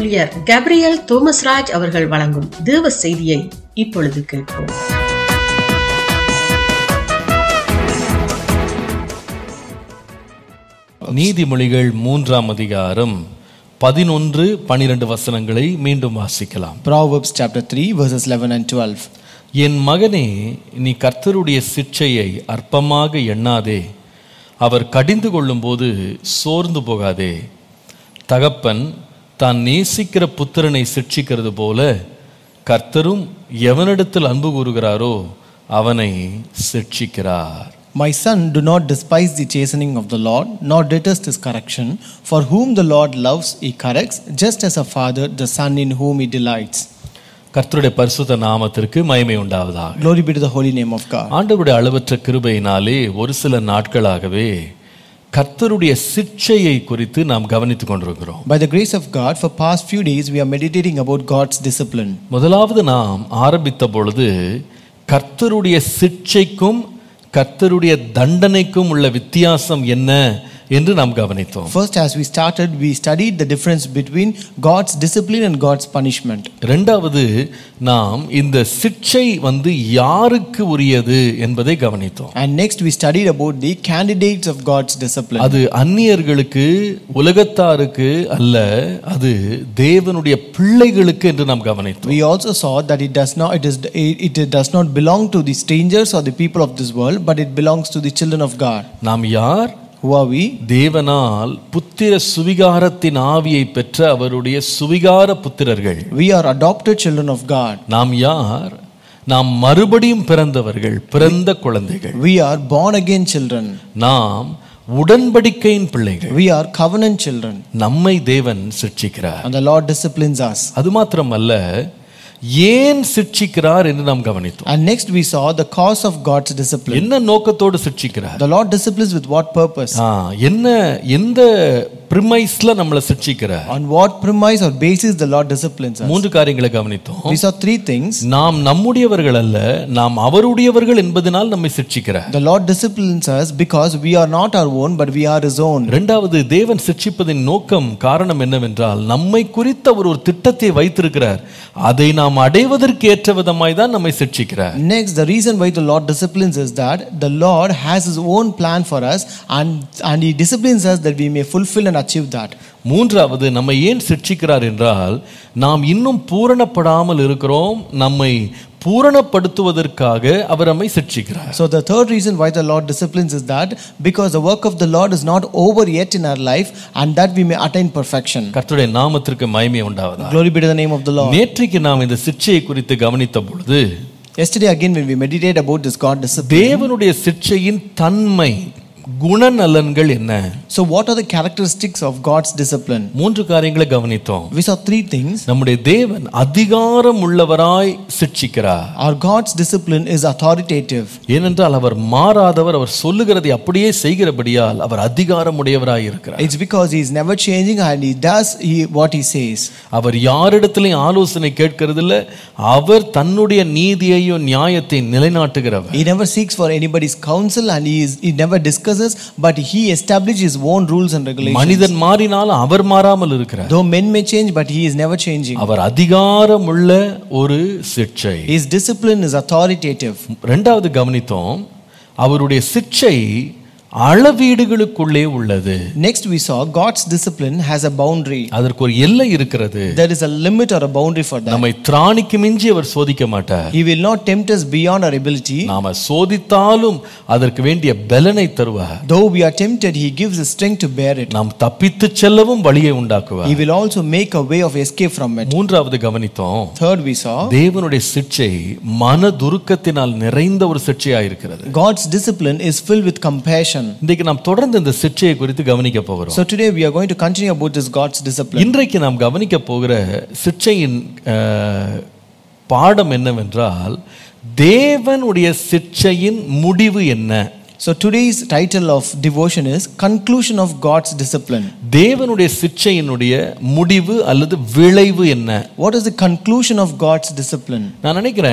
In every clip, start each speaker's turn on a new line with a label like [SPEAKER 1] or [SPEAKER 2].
[SPEAKER 1] ஊழியர் கேப்ரியல் தோமஸ்ராஜ் அவர்கள் வழங்கும் தேவ செய்தியை இப்பொழுது கேட்போம்
[SPEAKER 2] நீதிமொழிகள் மூன்றாம் அதிகாரம் பதினொன்று பனிரெண்டு வசனங்களை மீண்டும் வாசிக்கலாம்
[SPEAKER 3] Proverbs chapter 3, verses 11 and 12.
[SPEAKER 2] என் மகனே நீ கர்த்தருடைய சிற்சையை அற்பமாக எண்ணாதே அவர் கடிந்து கொள்ளும்போது சோர்ந்து போகாதே தகப்பன் தான் நேசிக்கிற புத்திரனை சிட்சிக்கிறது போல கர்த்தரும் எவனிடத்தில் அன்பு கூறுகிறாரோ அவனை சிட்சிக்கிறார்
[SPEAKER 3] My son, do not despise the chastening of the Lord, nor detest his correction. For whom the Lord loves, he corrects, just as a father the son in whom he delights.
[SPEAKER 2] கர்த்தருடைய பரிசுத்த நாமத்திற்கு மகிமை உண்டாவதாக
[SPEAKER 3] Glory be to the holy name of God.
[SPEAKER 2] ஆண்டவருடைய அளவற்ற கிருபையினாலே ஒரு சில நாட்களாகவே கர்த்தருடைய சிற்சையை குறித்து நாம் கவனித்துக் கொண்டிருக்கிறோம்
[SPEAKER 3] By the grace of God, for past few days we are meditating about God's discipline.
[SPEAKER 2] முதலாவது நாம் ஆரம்பித்த பொழுது கர்த்தருடைய சிற்சைக்கும் கர்த்தருடைய தண்டனைக்கும் உள்ள வித்தியாசம் என்ன என்று நாம் கவனித்தோம்
[SPEAKER 3] First, as we started, we studied the difference between God's discipline and God's punishment.
[SPEAKER 2] இரண்டாவது நாம் இந்த சிற்சை வந்து யாருக்கு உரியது என்பதை கவனித்தோம்
[SPEAKER 3] And next, we studied about the candidates of God's discipline.
[SPEAKER 2] அது அந்நியர்களுக்கு உலகத்தாருக்கு அல்ல அது தேவனுடைய பிள்ளைகளுக்கு என்று நாம் கவனித்தோம்
[SPEAKER 3] We also saw that it does not it is it, it does not belong to the strangers or the people of this world, but it belongs to the children of God.
[SPEAKER 2] நாம் யார்
[SPEAKER 3] Who are we?
[SPEAKER 2] தேவனால் புத்திர சுவிகாரத்தின் ஆவியை பெற்ற அவருடைய சுவிகார புத்திரர்கள்
[SPEAKER 3] We are adopted children of God.
[SPEAKER 2] நாம் யார் நாம் மறுபடியும் பிறந்தவர்கள் பிறந்த குழந்தைகள்
[SPEAKER 3] We are born again children.
[SPEAKER 2] நாம் உடன்படிக்கையின் பிள்ளைகள்
[SPEAKER 3] We are covenant children.
[SPEAKER 2] நம்மை தேவன் சிட்சிக்கிறார்
[SPEAKER 3] And the Lord disciplines us.
[SPEAKER 2] அது மாத்திரமல்ல ஏன் சிட்சிக்கிறார் என்று நாம் கவனித்தோம்
[SPEAKER 3] And next we saw the cause of God's discipline.
[SPEAKER 2] என்ன நோக்கத்தோடு சிட்சிக்கிறார்
[SPEAKER 3] The Lord disciplines with what purpose?
[SPEAKER 2] ஆ, என்ன எந்த பிரிமைஸ்ல நம்மளை சிட்சிக்கிறார்
[SPEAKER 3] On what premise or basis the Lord disciplines us?
[SPEAKER 2] மூன்று காரியங்களை கவனித்தோம்
[SPEAKER 3] We saw three things.
[SPEAKER 2] நாம் நம்முடையவர்கள் அல்ல நாம் அவருடையவர்கள் என்பதனால் நம்மை சிட்சிக்கிறார்
[SPEAKER 3] The Lord disciplines us because we are not our own, but we are His own.
[SPEAKER 2] இரண்டாவது தேவன் சிட்சிப்பதின் நோக்கம் காரணம் என்னவென்றால் நம்மை குறித்த அவர் ஒரு திட்டத்தை வைத்திருக்கிறார் அதை நாம் அடைவதற்கு ஏற்ற விதமாய் தான் நம்மை சிட்சிக்கிறார்
[SPEAKER 3] Next, the reason why the Lord disciplines is that the Lord has His own plan for us and, and He disciplines us that we may fulfill and achieve that.
[SPEAKER 2] மூன்றாவது நம்மை ஏன் சிட்சிக்கிறார் என்றால் நாம் இன்னும் பூரணப்படாமல் இருக்கிறோம் நம்மை பூரணப்படுத்துவதற்காக அவர் நம்மை சிட்சிக்கிறார்
[SPEAKER 3] So, the third reason why the Lord disciplines is that because the work of the Lord is not over yet in our life and that we may attain perfection.
[SPEAKER 2] கர்த்தருடைய நாமத்திற்கு மகிமை உண்டாவதா
[SPEAKER 3] Glory be to the name of the Lord.
[SPEAKER 2] நேற்றைக்கு நாம் இந்த சிட்சையை குறித்து கவனித்த பொழுது
[SPEAKER 3] Yesterday, again, when we meditate about this God discipline,
[SPEAKER 2] தேவனுடைய சிட்சையின் தன்மை குணநலன்கள் என்ன
[SPEAKER 3] so what are the characteristics of God's discipline?
[SPEAKER 2] மூன்று காரியங்களை கவனித்தோம்
[SPEAKER 3] We saw three things.
[SPEAKER 2] நம்முடைய தேவன் அதிகாரம் உள்ளவராய் சிட்சிக்கிறார்
[SPEAKER 3] Our God's discipline is authoritative.
[SPEAKER 2] ஏனென்றால் அவர் மாறாதவர் அவர் சொல்லுகிறதை அப்படியே செய்கிறபடியால் அவர் அதிகாரம் உடையவராய் இருக்கிறார்
[SPEAKER 3] It's because He is never changing and He does he, what He says.
[SPEAKER 2] அவர் யாரிடத்திலையும் ஆலோசனை கேட்கறதில்ல அவர் தன்னுடைய நீதியையும் நியாயத்தை நிலைநாட்டுகிறவர்
[SPEAKER 3] He never seeks for anybody's counsel and he, is, he never discusses, but he establishes his own rules and regulations.
[SPEAKER 2] மனிதன் மாறினாலும் அவர் மாறாமல் இருக்கிறார்
[SPEAKER 3] Though men may change, but he is never changing.
[SPEAKER 2] அவர் அதிகாரம் உள்ள ஒரு சிற்சை
[SPEAKER 3] His discipline is authoritative.
[SPEAKER 2] ரெண்டாவது கவனித்தோம் அவருடைய சிற்சை அளவீடுகளுக்குள்ளே உள்ளது
[SPEAKER 3] Next, we saw God's discipline has a boundary.
[SPEAKER 2] அதற்கு ஒரு எல்லை இருக்கிறது
[SPEAKER 3] There is a limit or a boundary for that.
[SPEAKER 2] நம்மை திராணிக்கு மிஞ்சி அவர் சோதிக்க மாட்டார்
[SPEAKER 3] He will not tempt us beyond our ability.
[SPEAKER 2] நாம சோதித்தாலும் அதற்கு வேண்டிய பலனை தருவார்
[SPEAKER 3] Though we are tempted, He gives the strength to bear it.
[SPEAKER 2] நாம் தப்பித்து செல்லவும் வழியை உண்டாக்குவார்
[SPEAKER 3] He will also make a way of escape from it.
[SPEAKER 2] மூன்றாவது கவனித்தோம்
[SPEAKER 3] Third, we saw
[SPEAKER 2] தேவனுடைய சிற்சை மன துருக்கத்தினால் நிறைந்த ஒரு சிற்சையா இருக்கிறது
[SPEAKER 3] God's discipline is filled with compassion.
[SPEAKER 2] இன்றைக்கு நாம் தொடர்ந்து இந்த சிற்சையை குறித்து கவனிக்க போகிறோம்
[SPEAKER 3] So today we are going to continue about this God's discipline.
[SPEAKER 2] இன்றைக்கு நாம் கவனிக்க போகிற சிற்சையின் அஹ், பாடம் என்னவென்றால் தேவனுடைய சிற்சையின் முடிவு என்ன
[SPEAKER 3] So today's title of devotion is Conclusion of God's Discipline.
[SPEAKER 2] தேவனுடைய சிற்சையினுடைய முடிவு அல்லது விளைவு என்ன
[SPEAKER 3] What is the conclusion of God's discipline?
[SPEAKER 2] நான் நினைக்கிறேன்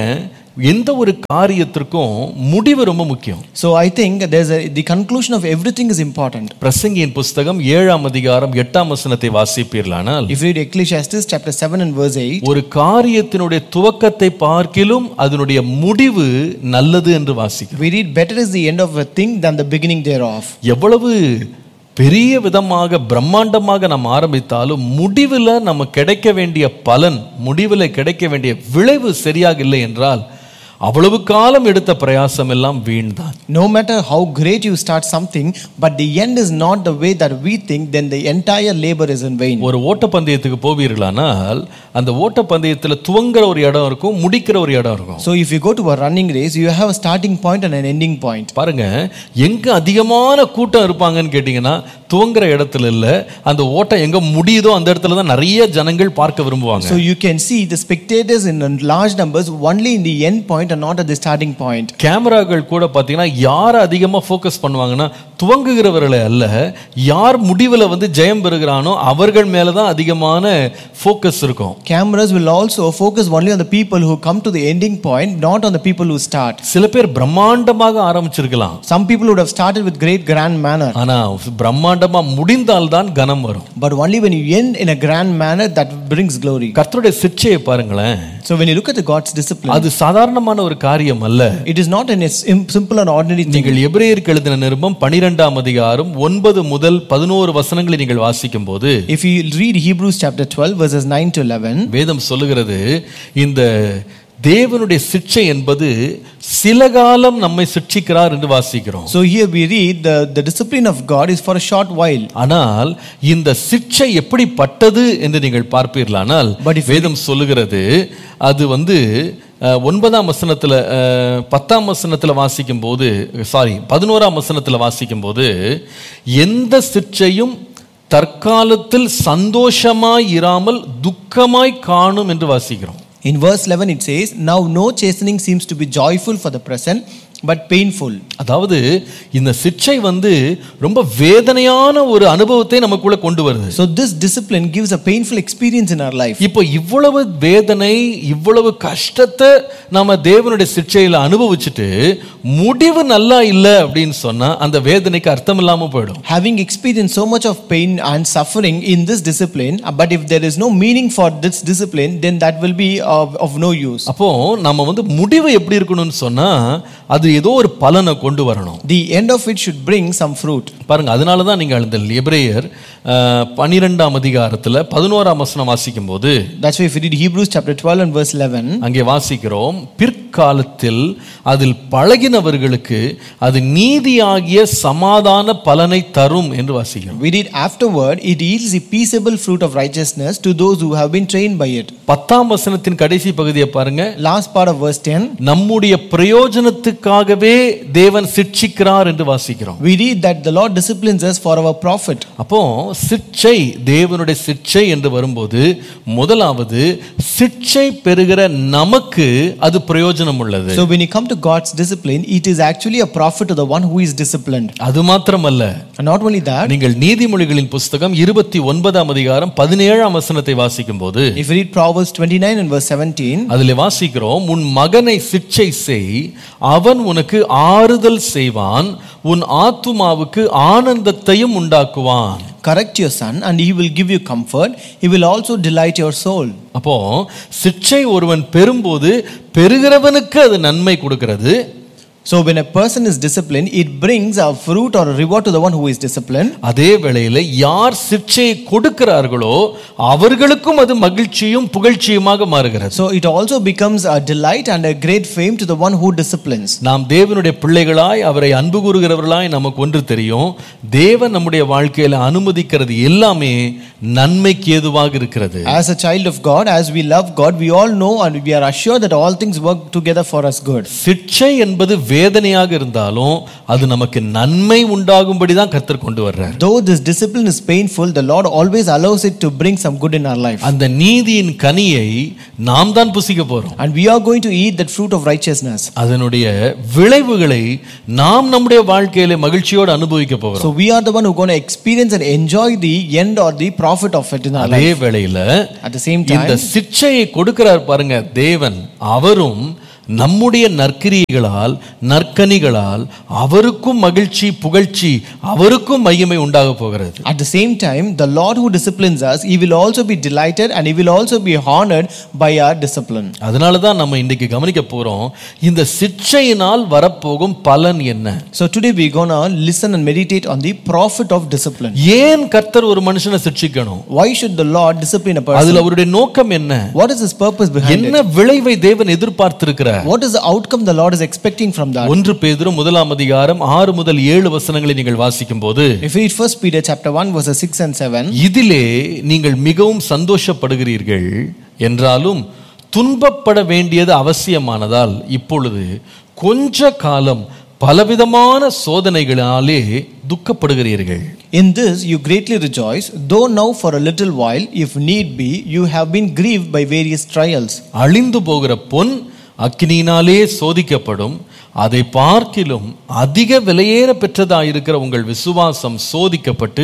[SPEAKER 2] எந்த ஒரு காரியத்திற்கும் முடிவு ரொம்ப முக்கியம்
[SPEAKER 3] So I think there's a, the conclusion of everything is important.
[SPEAKER 2] பிரசங்கியின் புஸ்தகம் ஏழாம் அதிகாரம் எட்டாம் வசனத்தை வாசிப்பீர்களானால்
[SPEAKER 3] If you read Ecclesiastes chapter 7 and verse 8,
[SPEAKER 2] ஒரு காரியத்தினுடைய துவக்கத்தை பார்க்கிலும் அதனுடைய முடிவு நல்லது என்று வாசிக்கிறோம்
[SPEAKER 3] we read, Better is the end of a thing than the beginning thereof.
[SPEAKER 2] எவ்வளவு பெரிய விதமாக பிரம்மாண்டமாக நாம் ஆரம்பித்தாலும் முடிவில் நம்ம கிடைக்க வேண்டிய பலன் முடிவில் கிடைக்க வேண்டிய விளைவு சரியாக இல்லை என்றால் அவ்வளவு காலம் எடுத்த பிரயாசம் எல்லாம் வீண்தான்
[SPEAKER 3] No matter how great you start something, but the end is not the way that we think, then the entire labor is in vain.
[SPEAKER 2] ஒரு ஓட்டப்பந்தயத்துக்கு போவீர்களானால் அந்த ஓட்டப்பந்தயத்தில் துவங்குற ஒரு இடம் இருக்கும் முடிக்கிற ஒரு இடம் இருக்கும்
[SPEAKER 3] So if you go to a running race, you have a starting point and an ending point.
[SPEAKER 2] பாருங்க எங்க அதிகமான கூட்டம் இருப்பாங்கன்னு கேட்டிங்கன்னா துவங்குற இடத்துல இல்ல அந்த ஓட்டம் எங்க முடியுதோ அந்த இடத்துல தான் நிறைய ஜனங்கள் பார்க்க விரும்புவாங்க
[SPEAKER 3] So you can see the spectators in large numbers only in the end point and not at the starting point.
[SPEAKER 2] கேமராக்கள் கூட பார்த்தீங்கன்னா யார் அதிகமாக ஃபோக்கஸ் பண்ணுவாங்கன்னா துவங்குகிறவர்களை அல்ல யார் முடிவில் வந்து ஜெயம் பெறுகிறானோ அவர்கள் மேலே தான் அதிகமான ஃபோக்கஸ் இருக்கும்
[SPEAKER 3] Cameras will also focus only on the people who come to the ending point, not on the people who start.
[SPEAKER 2] சில பேர் பிரம்மாண்டமாக ஆரம்பிச்சிருக்கலாம்
[SPEAKER 3] Some people would have started with great grand manner,
[SPEAKER 2] ஆனா பிரம்மாண்டமா முடிந்தால்தான் கனம் வரும்
[SPEAKER 3] but only when you end in a grand manner that brings glory.
[SPEAKER 2] கர்த்தருடைய சிற்சையை பாருங்களேன்
[SPEAKER 3] So when you look at the God's discipline,
[SPEAKER 2] அது சாதாரணமான ஒரு காரியம் அல்ல
[SPEAKER 3] it is not an sim- simple and ordinary thing.
[SPEAKER 2] நீங்கள் எபிரேயருக்கு எழுதின நிருபம் பனிரெண்டாம் அதிகாரம் ஒன்பது முதல் பதினோரு வசனங்களை நீங்கள் வாசிக்கும் போது
[SPEAKER 3] If you read Hebrews chapter 12, verses 9 to 11,
[SPEAKER 2] வேதம் சொல்லுகிறது இந்த தேவனுடைய சிற்சை என்பது சில காலம் நம்மை சிட்சிக்கிறார் என்று வாசிக்கிறோம்
[SPEAKER 3] so here we read the, the discipline of God is for a short while.
[SPEAKER 2] ஆனால் இந்த சிற்சை எப்படிப்பட்டது என்று நீங்கள் பார்ப்பீர்களானால்
[SPEAKER 3] But if-
[SPEAKER 2] வேதம் சொல்லுகிறது அது வந்து அஹ், ஒன்பதாம் வசனத்துல அஹ், பத்தாம் வசனத்துல வாசிக்கும் போது சாரி பதினோராம் வசனத்துல வாசிக்கும் போது எந்த சிற்சையும் தற்காலத்தில் சந்தோஷமாய் இராமல் துக்கமாய் காணும் என்று வாசிக்கிறோம்
[SPEAKER 3] In verse 11, it says, Now no chastening seems to be joyful for the present, but painful.
[SPEAKER 2] அதாவது இந்த சிற்சை வந்து ரொம்ப வேதனையான ஒரு அனுபவத்தை நமக்குள்ள கொண்டு வருது
[SPEAKER 3] So this discipline gives a painful experience in our life.
[SPEAKER 2] இப்போ இவ்வளவு வேதனை இவ்வளவு கஷ்டத்தை நாம தேவனுடைய சிற்சையில அனுபவிச்சுட்டு முடிவு நல்லா இல்லை அப்படின்னு சொன்னா அந்த வேதனைக்கு அர்த்தம் இல்லாம போயிடும்
[SPEAKER 3] Having experienced so much of pain and suffering in this discipline, uh, but if there is no meaning for this discipline, then that will be of, of no use.
[SPEAKER 2] அப்போ நம்ம வந்து முடிவு எப்படி இருக்கணும்னு சொன்னா அது ஏதோ ஒரு பலனை கொண்டு வரணும்
[SPEAKER 3] The end of it should bring some fruit.
[SPEAKER 2] பாருங்க அதனால தான் நீங்கள் இந்த எபிரேயர் அஹ், பன்னிரெண்டாம் அதிகாரத்துல பதினோராம் வசனம் வாசிக்கும் போது
[SPEAKER 3] That's why if you read Hebrews chapter 12 and verse 11,
[SPEAKER 2] அங்கே வாசிக்கிறோம் பிற்காலத்தில் அதில் பழகினவர்களுக்கு அது நீதியாகிய சமாதான பலனை தரும் என்று வாசிக்கிறோம்
[SPEAKER 3] we read afterward, it yields the peaceable fruit of righteousness to those who have been trained by it.
[SPEAKER 2] பத்தாம் வசனத்தின் கடைசி பகுதியை பாருங்க
[SPEAKER 3] Last part of verse 10,
[SPEAKER 2] நம்முடைய பிரயோஜனத்துக்காகவே தேவன் சிட்சிக்கிறார் என்று வாசிக்கிறோம்
[SPEAKER 3] we read that the Lord disciplines us for our profit.
[SPEAKER 2] அப்போ சிற்சை தேவனுடைய சிற்சை என்று வரும்போது முதலாவது சிற்சை பெறுகிற நமக்கு அது பிரயோஜனம் உள்ளது
[SPEAKER 3] So when you come to God's discipline, it is actually a profit to the one who is disciplined.
[SPEAKER 2] அது மாத்திரமல்ல
[SPEAKER 3] And not only that,
[SPEAKER 2] நீங்கள் நீதிமொழிகளின் புஸ்தகம் இருபத்தி ஒன்பதாம் அதிகாரம் பதினேழாம் வசனத்தை வாசிக்கும் போது
[SPEAKER 3] if you read Proverbs 29 and verse 17,
[SPEAKER 2] அதில் வாசிக்கிறோம் உன் மகனை சிற்சை செய் அவன் உனக்கு ஆறுதல் செய்வான் உன் ஆத்துமாவுக்கு ஆனந்தத்தையும் உண்டாக்குவான்
[SPEAKER 3] correct your son and he will give you comfort. He will also delight your soul.
[SPEAKER 2] அப்போ சிற்சை ஒருவன் பெறும்போது பெறுகிறவனுக்கு அது நன்மை கொடுக்கிறது
[SPEAKER 3] So when a person is disciplined, it brings a fruit or a reward to the one who is disciplined.
[SPEAKER 2] அதே வேளையில் யார் சிற்சையை கொடுக்கிறார்களோ அவர்களுக்கும் அது மகிழ்ச்சியும் புகழ்ச்சியுமாக மாறுகிறது
[SPEAKER 3] So it also becomes a delight and a great fame to the one who disciplines.
[SPEAKER 2] நாம் தேவனுடைய பிள்ளைகளாய் அவரை அன்பு கூறுகிறவர்களாய் நமக்கு ஒன்று தெரியும் தேவன் நம்முடைய வாழ்க்கையில அனுமதிக்கிறது எல்லாமே நன்மைக்கு ஏதுவாக இருக்கிறது
[SPEAKER 3] As a child of God, as we love God, we all know and we are assured that all things work together for us good.
[SPEAKER 2] சிற்சை என்பது வேதனையாக இருந்தாலும் அது நமக்கு நன்மை உண்டாகும்படி தான் கர்த்தர் கொண்டு வர்றார்
[SPEAKER 3] Though this discipline is painful, the Lord always allows it to bring some good in our life.
[SPEAKER 2] அந்த நீதியின் கனியை நாம் தான் புசிக்க போறோம்
[SPEAKER 3] And we are going to eat that fruit of righteousness.
[SPEAKER 2] அதனுடைய விளைவுகளை நாம் நம்முடைய வாழ்க்கையில மகிழ்ச்சியோடு அனுபவிக்க போகிறோம்
[SPEAKER 3] So we are the one who are going to experience and enjoy the end or the profit of it in our
[SPEAKER 2] அதே
[SPEAKER 3] life.
[SPEAKER 2] வேளையில
[SPEAKER 3] At the same
[SPEAKER 2] இந்த
[SPEAKER 3] time,
[SPEAKER 2] சிற்சையை கொடுக்கிறார் பாருங்க தேவன் அவரும் நம்முடைய நற்கிரியைகளால் நற்கனிகளால் அவருக்கும் மகிழ்ச்சி புகழ்ச்சி அவருக்கும் மையமை உண்டாக போகிறது
[SPEAKER 3] At the same time, the Lord who disciplines us, He will also be delighted and He will also be honored by our discipline.
[SPEAKER 2] அதனால தான் நம்ம இன்னைக்கு கவனிக்க போறோம் இந்த சிற்சையினால் வரப்போகும் பலன் என்ன
[SPEAKER 3] So today we're gonna listen and meditate on the profit of discipline.
[SPEAKER 2] ஏன் கர்த்தர் ஒரு மனுஷனை சிட்சிக்கணும்
[SPEAKER 3] Why should the Lord discipline a person?
[SPEAKER 2] அதுல அவருடைய நோக்கம் என்ன
[SPEAKER 3] What is His purpose behind it?
[SPEAKER 2] என்ன விளைவை தேவன் எதிர்பார்த்திருக்கிறார்
[SPEAKER 3] What is the outcome the Lord is expecting from that?
[SPEAKER 2] ஒன்று பேதுரு முதலாம் அதிகாரம் ஆறு முதல் ஏழு வசனங்களை நீங்கள் வாசிக்கும் போது
[SPEAKER 3] If we read First Peter chapter 1 verses 6 and 7,
[SPEAKER 2] இதிலே நீங்கள் மிகவும் சந்தோஷப்படுகிறீர்கள் என்றாலும் துன்பப்பட வேண்டியது அவசியமானதால் இப்பொழுது கொஞ்ச காலம் பலவிதமான சோதனைகளாலே துக்கப்படுகிறீர்கள்
[SPEAKER 3] In this you greatly rejoice, though now for a little while, if need be, you have been grieved by various trials.
[SPEAKER 2] அழிந்து போகிற பொன் அக்கினியினாலே சோதிக்கப்படும் அதை பார்க்கிலும் அதிக விலையேற பெற்றதாயிருக்கிற உங்கள் விசுவாசம் சோதிக்கப்பட்டு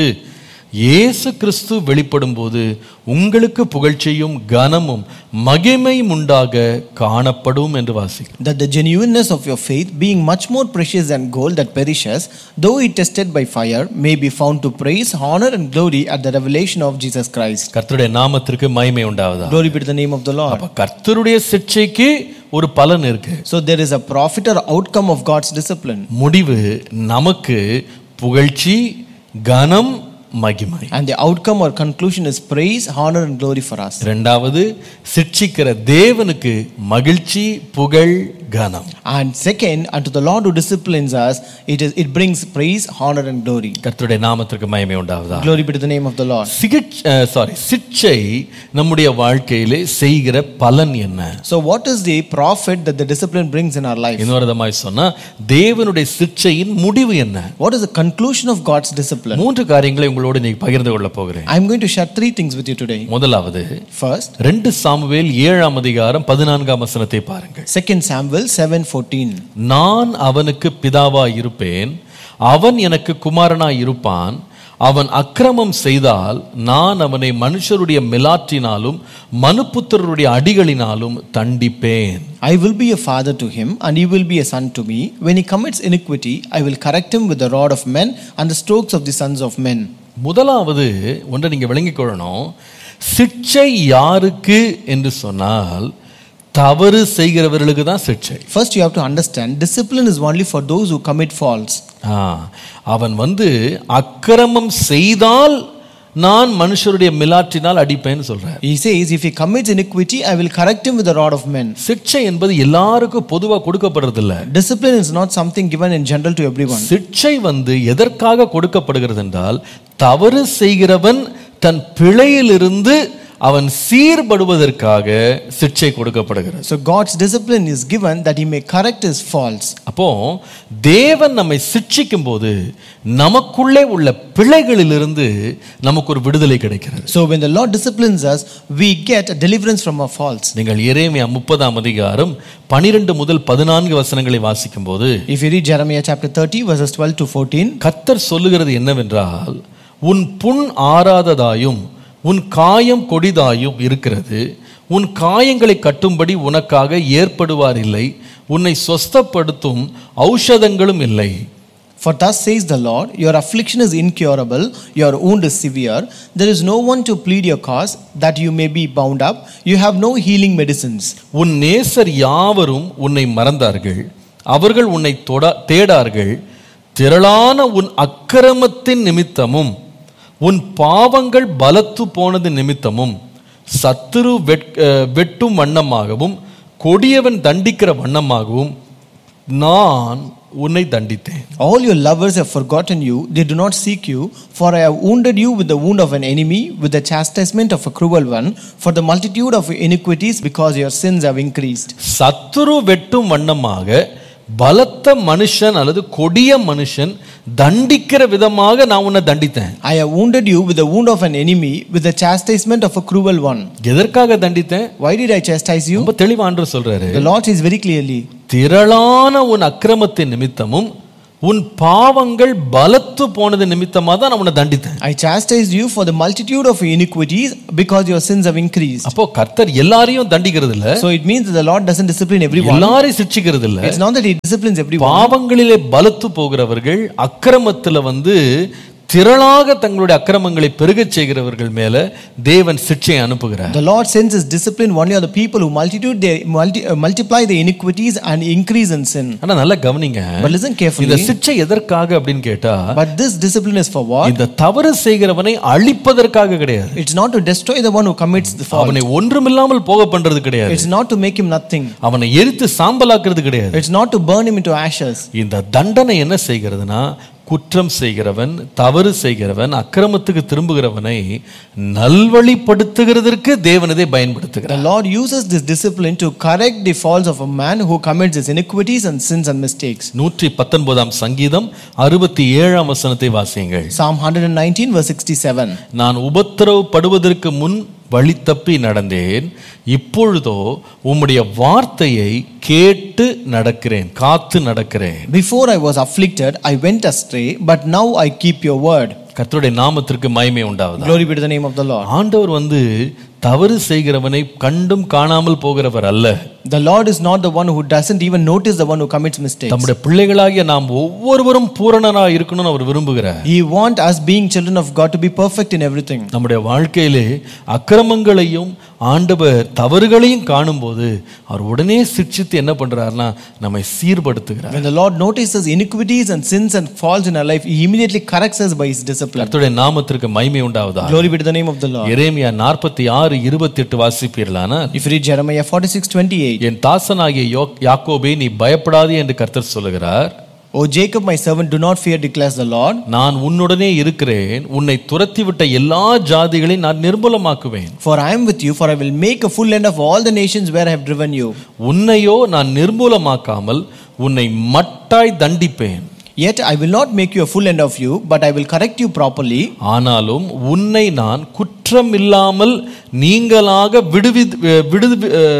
[SPEAKER 2] இயேசு கிறிஸ்து வெளிப்படும் போது உங்களுக்கு புகழ்ச்சியும் கனமும் மகிமையும் உண்டாக காணப்படும் என்று வாசிக்கும்
[SPEAKER 3] That the genuineness of your faith, being much more precious than gold that perishes, though it tested by fire, may be found to praise, honor, and glory at the revelation of Jesus Christ.
[SPEAKER 2] கர்த்தருடைய நாமத்திற்கு மகிமை உண்டாவதா
[SPEAKER 3] Glory be to the name of the Lord.
[SPEAKER 2] அப்ப கர்த்தருடைய சிக்ஷைக்கு ஒரு பலன் இருக்கு
[SPEAKER 3] So there is a profit or outcome of God's discipline.
[SPEAKER 2] முடிவு நமக்கு புகழ்ச்சி கனம் மகிமை
[SPEAKER 3] And the outcome or conclusion is praise, honor, and glory for us.
[SPEAKER 2] இரண்டாவது சிட்சிக்கிற தேவனுக்கு மகிழ்ச்சி புகழ் கனம்
[SPEAKER 3] And second, unto the Lord who disciplines us, it is it brings praise, honor, and glory.
[SPEAKER 2] கர்த்தருடைய நாமத்திற்கு மகிமை உண்டாவதா
[SPEAKER 3] Glory be to the name of the Lord.
[SPEAKER 2] சிகிச் சாரி சிட்சை நம்முடைய வாழ்க்கையிலே செய்கிற பலன் என்ன
[SPEAKER 3] So, what is the profit that the discipline brings in our life?
[SPEAKER 2] இன்னொரு விதமாய் சொன்னா தேவனுடைய சிட்சையின் முடிவு என்ன
[SPEAKER 3] What is the conclusion of God's discipline?
[SPEAKER 2] மூன்று காரியங்களை உங்களோடு நீ பகிர்ந்து கொள்ள போகிறேன்
[SPEAKER 3] I'm going to share three things with you today.
[SPEAKER 2] முதலாவது
[SPEAKER 3] First,
[SPEAKER 2] ரெண்டு சாமுவேல் ஏழாம் அதிகாரம் பதினான்காம் வசனத்தை பாருங்கள்
[SPEAKER 3] 2 Samuel 7:14.
[SPEAKER 2] நான் அவனுக்கு பிதாவாய் இருப்பேன் அவன் எனக்கு குமாரனாய் இருப்பான் அவன் அக்கிரமம் செய்தால் நான் அவனை மனுஷருடைய மிலாற்றினாலும் மனுப்புத்திரருடைய அடிகளினாலும் தண்டிப்பேன்
[SPEAKER 3] I will be a father to him, and he will be a son to me. When he commits iniquity, I will correct him with the rod of men and the strokes of the sons of men.
[SPEAKER 2] முதலாவது ஒன்றை நீங்க விளங்கிக் கொள்ளணும் சிக்ஷை யாருக்கு என்று சொன்னால் தவறு செய்கிறவர்களுக்கு தான் சிக்ஷை
[SPEAKER 3] First, you have to understand discipline is only for those who commit faults.
[SPEAKER 2] ஆ, அவன் வந்து அக்கிரமம் செய்தால் நான் மனுஷருடைய மிலாற்றினால் அடிப்பேன்னு சொல்றேன்
[SPEAKER 3] He says, If he commits iniquity, I will correct him with the rod of men.
[SPEAKER 2] சிக்ஷை என்பது எல்லாருக்கும் பொதுவா கொடுக்கப்படுறது இல்ல
[SPEAKER 3] Discipline is not something given in general to everyone.
[SPEAKER 2] சிக்ஷை வந்து எதற்காக கொடுக்கப்படுகிறது என்றால் தவறு செய்கிறவன் தன் பிழையிலிருந்து அவன் சீர்படுவதற்காக சிக்ஷை கொடுக்கப்படுகிறது
[SPEAKER 3] So, God's discipline is given that he may correct his faults.
[SPEAKER 2] அப்போ தேவன் நம்மை சிட்சிக்கும் போது நமக்குள்ளே உள்ள பிழைகளிலிருந்து நமக்கு ஒரு விடுதலை கிடைக்கிறது
[SPEAKER 3] So, when the Lord disciplines us, we get a deliverance from our faults.
[SPEAKER 2] நீங்கள் எரேமியா முப்பதாம் அதிகாரம் பனிரெண்டு முதல் பதினான்கு வசனங்களை வாசிக்கும் போது
[SPEAKER 3] If you read Jeremiah chapter 30, verses 12 to 14,
[SPEAKER 2] கர்த்தர் சொல்லுகிறது என்னவென்றால் உன் புண் ஆறாததாயும் உன் காயம் கொடிதாயும் இருக்கிறது உன் காயங்களை கட்டும்படி உனக்காக ஏற்படுவார் இல்லை உன்னை சொஸ்தப்படுத்தும் ஔஷதங்களும் இல்லை
[SPEAKER 3] For thus says the Lord, Your affliction is incurable, your wound is severe. There is no one to plead your cause, that you may be bound up. You have no healing medicines.
[SPEAKER 2] உன் நேசர் யாவரும் உன்னை மறந்தார்கள் அவர்கள் உன்னை தொட தேடார்கள் திரளான உன் அக்கிரமத்தின் நிமித்தமும் உன் பாவங்கள் பலத்து போனது நிமித்தமும் சத்துரு வெட் அஹ், வெட்டும் வண்ணமாகவும் கொடியவன் தண்டிக்கிற வண்ணமாகவும் நான் உன்னை தண்டித்தேன்
[SPEAKER 3] All your lovers have forgotten you, they do not seek you, for I have wounded you with the wound of an enemy, with the chastisement of a cruel one, for the multitude of your iniquities, because your sins have increased.
[SPEAKER 2] சத்துரு வெட்டும் வண்ணமாக பலத்த மனுஷன் அல்லது கொடிய மனுஷன் தண்டிக்கிற விதமாக நான் உன்னை தண்டித்தேன்
[SPEAKER 3] I have wounded you with the wound of an enemy, with the chastisement of a cruel one.
[SPEAKER 2] எதற்காக தண்டித்தேன்
[SPEAKER 3] Why did I chastise you?
[SPEAKER 2] ரொம்ப தெளிவான்று சொல்றாரு
[SPEAKER 3] The Lord says very clearly,
[SPEAKER 2] திரளான உன் அக்கிரமத்தின் நிமித்தமும் உன் பாவங்கள் பலத்து போனது நிமித்தமா தான் நான் உன்னை தண்டித்தேன்
[SPEAKER 3] I chastised you for the multitude of iniquities because your sins have increased.
[SPEAKER 2] அப்போ கர்த்தர் எல்லாரையும் தண்டிக்கிறது இல்ல
[SPEAKER 3] So it means that the Lord doesn't discipline everyone.
[SPEAKER 2] எல்லாரையும் சிட்சிக்கிறது இல்ல
[SPEAKER 3] It's not that He disciplines everyone.
[SPEAKER 2] பாவங்களிலே பலத்து போகிறவர்கள் அக்கிரமத்துல வந்து திரளாக தங்களுடைய அக்கிரமங்களை பெருகச் செய்கிறவர்கள் மேல தேவன் சிட்சையை அனுப்புகிறார்
[SPEAKER 3] The Lord sends His discipline only on the people who multitude they multi, uh, multiply the iniquities and increase in sin.
[SPEAKER 2] ஆனா நல்லா கவனிங்க
[SPEAKER 3] But listen
[SPEAKER 2] இந்த
[SPEAKER 3] carefully.
[SPEAKER 2] சிட்சை எதற்காக அப்படின்னு கேட்டா
[SPEAKER 3] But this discipline is for what?
[SPEAKER 2] இந்த தவறு செய்கிறவனை அழிப்பதற்காக கிடையாது
[SPEAKER 3] It's not to destroy the one who commits the fault.
[SPEAKER 2] அவனை ஒன்றுமில்லாமல் போக பண்றது கிடையாது
[SPEAKER 3] It's not to make him nothing.
[SPEAKER 2] அவனை எரித்து சாம்பலாக்குறது கிடையாது
[SPEAKER 3] It's not to burn him into ashes.
[SPEAKER 2] இந்த தண்டனை என்ன செய்கிறதுனா குற்றம் செய்கிறவன் தவறு செய்கிறவன் அக்கிரமத்துக்கு திரும்புகிறவனை நல்வழிப்படுத்துகிறதற்கு தேவன் இதை பயன்படுத்துகிறார்
[SPEAKER 3] The Lord uses this discipline to correct the faults of a man who commits his iniquities and sins and mistakes.
[SPEAKER 2] நூற்றி பத்தொன்பதாம் சங்கீதம் அறுபத்தி ஏழாம் வசனத்தை வாசியுங்கள்
[SPEAKER 3] Psalm 119, verse 67.
[SPEAKER 2] நான் உபத்திரவப்படுவதற்கு முன் வழி தப்பி நடந்தேன் இப்பொழுதோ உம்முடைய வார்த்தையை கேட்டு நடக்கிறேன் காத்து நடக்கிறேன்
[SPEAKER 3] Before I was afflicted, I went astray, but now I keep your word.
[SPEAKER 2] கர்த்தருடைய நாமத்திற்கு மகிமை உண்டாவதா
[SPEAKER 3] Glory be to the name of the Lord.
[SPEAKER 2] ஆண்டவர் வந்து தவறு செய்கிறவனை கண்டும் காணாமல் போகிறவர் அல்ல
[SPEAKER 3] The Lord is not the one who doesn't even notice the one who commits mistakes.
[SPEAKER 2] நம்முடைய பிள்ளைகளாகிய நாம் ஒவ்வொருவரும் பூரணனா இருக்கணும்னு அவர் விரும்புகிறார்
[SPEAKER 3] He wants us being children of God to be perfect in everything.
[SPEAKER 2] நம்முடைய வாழ்க்கையிலே அக்கிரமங்களையும் ஆண்டவர் தவறுகளையும் காணும்போது அவர் உடனே சிட்சித்து என்ன பண்றாருன்னா நம்மை சீர்படுத்துகிறார்
[SPEAKER 3] When the Lord notices iniquities and sins and faults in our life, He immediately corrects us by His discipline.
[SPEAKER 2] கர்த்தருடைய நாமத்திற்கு மகிமை உண்டாவதா
[SPEAKER 3] Glory be to the name of the Lord.
[SPEAKER 2] எரேமியா நாற்பத்தி ஆறு இருபத்தி எட்டு வாசிப்பீர்களானா
[SPEAKER 3] If you read Jeremiah 46 28,
[SPEAKER 2] என் தாசனாகிய யோ- யாக்கோபே நீ பயப்படாதே என்று கர்த்தர் சொல்லுகிறார்
[SPEAKER 3] O Jacob, my servant, do not fear, declares the Lord.
[SPEAKER 2] நான் உன்னுடனே இருக்கிறேன் உன்னை துரத்திவிட்ட எல்லா ஜாதிகளையும் நான் நிர்மூலமாக்குவேன்
[SPEAKER 3] For I am with you, for I will make a full end of all the nations where I have driven you.
[SPEAKER 2] உன்னையோ நான் நிர்மூலமாக்காமல் உன்னை மட்டாய் தண்டிப்பேன்
[SPEAKER 3] Yet I will not make you a full end of you, but I will correct you properly.
[SPEAKER 2] ஆனாலும் உன்னை நான் குற்றம் இல்லாமல் நீங்களாக விடுவி விடு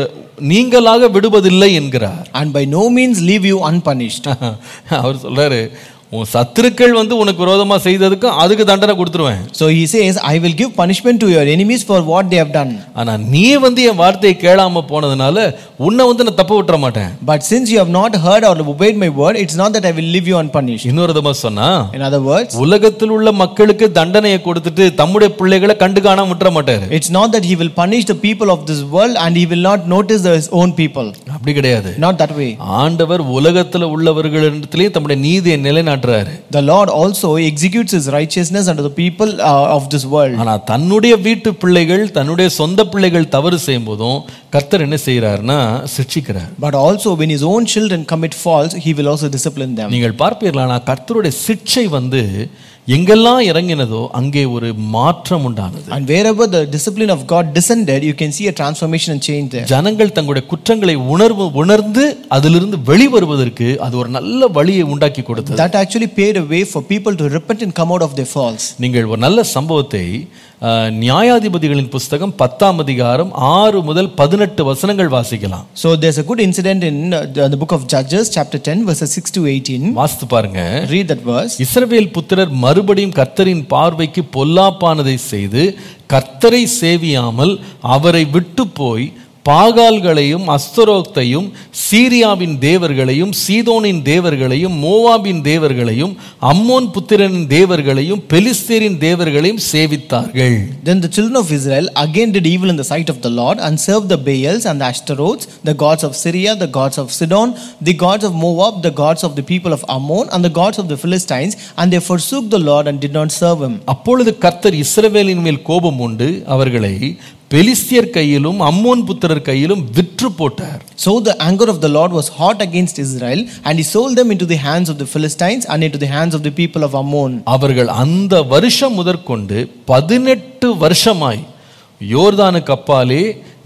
[SPEAKER 2] நீங்களாக விடுவதில்லை என்கிறார்
[SPEAKER 3] And by no means leave you unpunished.
[SPEAKER 2] அவர் சொல்றாரு உன் சத்துருக்கள் வந்து உனக்கு விரோதமா செய்ததுக்கும் அதுக்கு தண்டனை கொடுத்துருவேன்
[SPEAKER 3] So he says, I will give punishment to your enemies for what they have done.
[SPEAKER 2] ஆனா நீ வந்து என் வார்த்தையை கேளாம போனதுனால உன்னை வந்து நான் தப்பு விட்டுற மாட்டேன்
[SPEAKER 3] But since you have not heard or obeyed my word, it's not that I will leave you unpunished.
[SPEAKER 2] இன்னொரு விதமா சொன்னா
[SPEAKER 3] In other words,
[SPEAKER 2] உலகத்தில் உள்ள மக்களுக்கு தண்டனையை கொடுத்துட்டு தம்முடைய பிள்ளைகளை கண்டு காணாம விட்டுற மாட்டாரு
[SPEAKER 3] it's not that he will punish the people of this world and he will not notice his own people.
[SPEAKER 2] அப்படி கிடையாது
[SPEAKER 3] Not that way.
[SPEAKER 2] ஆண்டவர் உலகத்துல உள்ளவர்களிடத்திலேயே தம்முடைய நீதியை நிலைநாட்டுறாரு
[SPEAKER 3] The Lord also executes his righteousness unto the people uh, of this world.
[SPEAKER 2] ஆனா தன்னுடைய வீட்டு பிள்ளைகள் தன்னுடைய சொந்த பிள்ளைகள் தவறு செய்யும் போதும் கர்த்தர் என்ன செய்யறாருன்னா சிக்ஷிக்கிறார்
[SPEAKER 3] But also, when his own children commit faults, he will also discipline them.
[SPEAKER 2] நீங்கள் பார்ப்பீர்களானா கர்த்தருடைய சிக்ஷை வந்து எங்கெல்லாம் இறங்கினதோ அங்கே ஒரு மாற்றம் உண்டானது
[SPEAKER 3] And wherever the discipline of God descended, you can see a transformation and change there.
[SPEAKER 2] ஜனங்கள் தங்களுடைய குற்றங்களை உணர்வு உணர்ந்து அதிலிருந்து வெளிவருவதற்கு அது ஒரு நல்ல வழியை உண்டாக்கி கொடுத்தது
[SPEAKER 3] That actually paved a way for people to repent and come out of their faults.
[SPEAKER 2] நீங்கள் ஒரு நல்ல சம்பவத்தை அஹ், நியாயாதிபதிகளின் புஸ்தகம் பத்தாம் அதிகாரம் ஆறு முதல் பதினெட்டு வசனங்கள் வாசிக்கலாம்
[SPEAKER 3] So there's a good incident in uh, the the book of Judges, chapter 10, verses 6 to 18.
[SPEAKER 2] வாசித்து பாருங்க
[SPEAKER 3] Read that verse.
[SPEAKER 2] இஸ்ரவேல் புத்திரர் மறுபடியும் கர்த்தரின் பார்வைக்கு பொல்லாப்பானதை செய்து கர்த்தரை சேவியாமல் அவரை விட்டு போய் பாகால்களையும் அஸ்தரோக்தையும் சீரியாவின் தேவர்களையும் சீதோனின் தேவர்களையும் மோவாபின் தேவர்களையும் அம்மோன் புத்திரனின் தேவர்களையும் பெலிஸ்தேரின் தேவர்களையும் சேவித்தார்கள்
[SPEAKER 3] Then the children of Israel again did evil in the sight of the Lord and served the Baals and the Ashtaroths, the gods of Syria, the gods of Sidon, the gods of Moab, the gods of the people of Ammon, and the gods of the Philistines, and they forsook the Lord and did not serve him.
[SPEAKER 2] அப்பொழுது கர்த்தர் இஸ்ரவேலின் மேல் கோபம் உண்டு அவர்களை பெலிஸ்தியர் கையிலும் அம்மோன் புத்திரர் கையிலும் விற்று போட்டார்
[SPEAKER 3] So the anger of the Lord was hot against Israel, and he sold them into the hands of the Philistines and into the hands of the people of Ammon.
[SPEAKER 2] அவர்கள் அந்த வருஷம் முதற்கொண்டு பதினெட்டு வருஷமாய் யோர்தானுக்கு அப்பாலே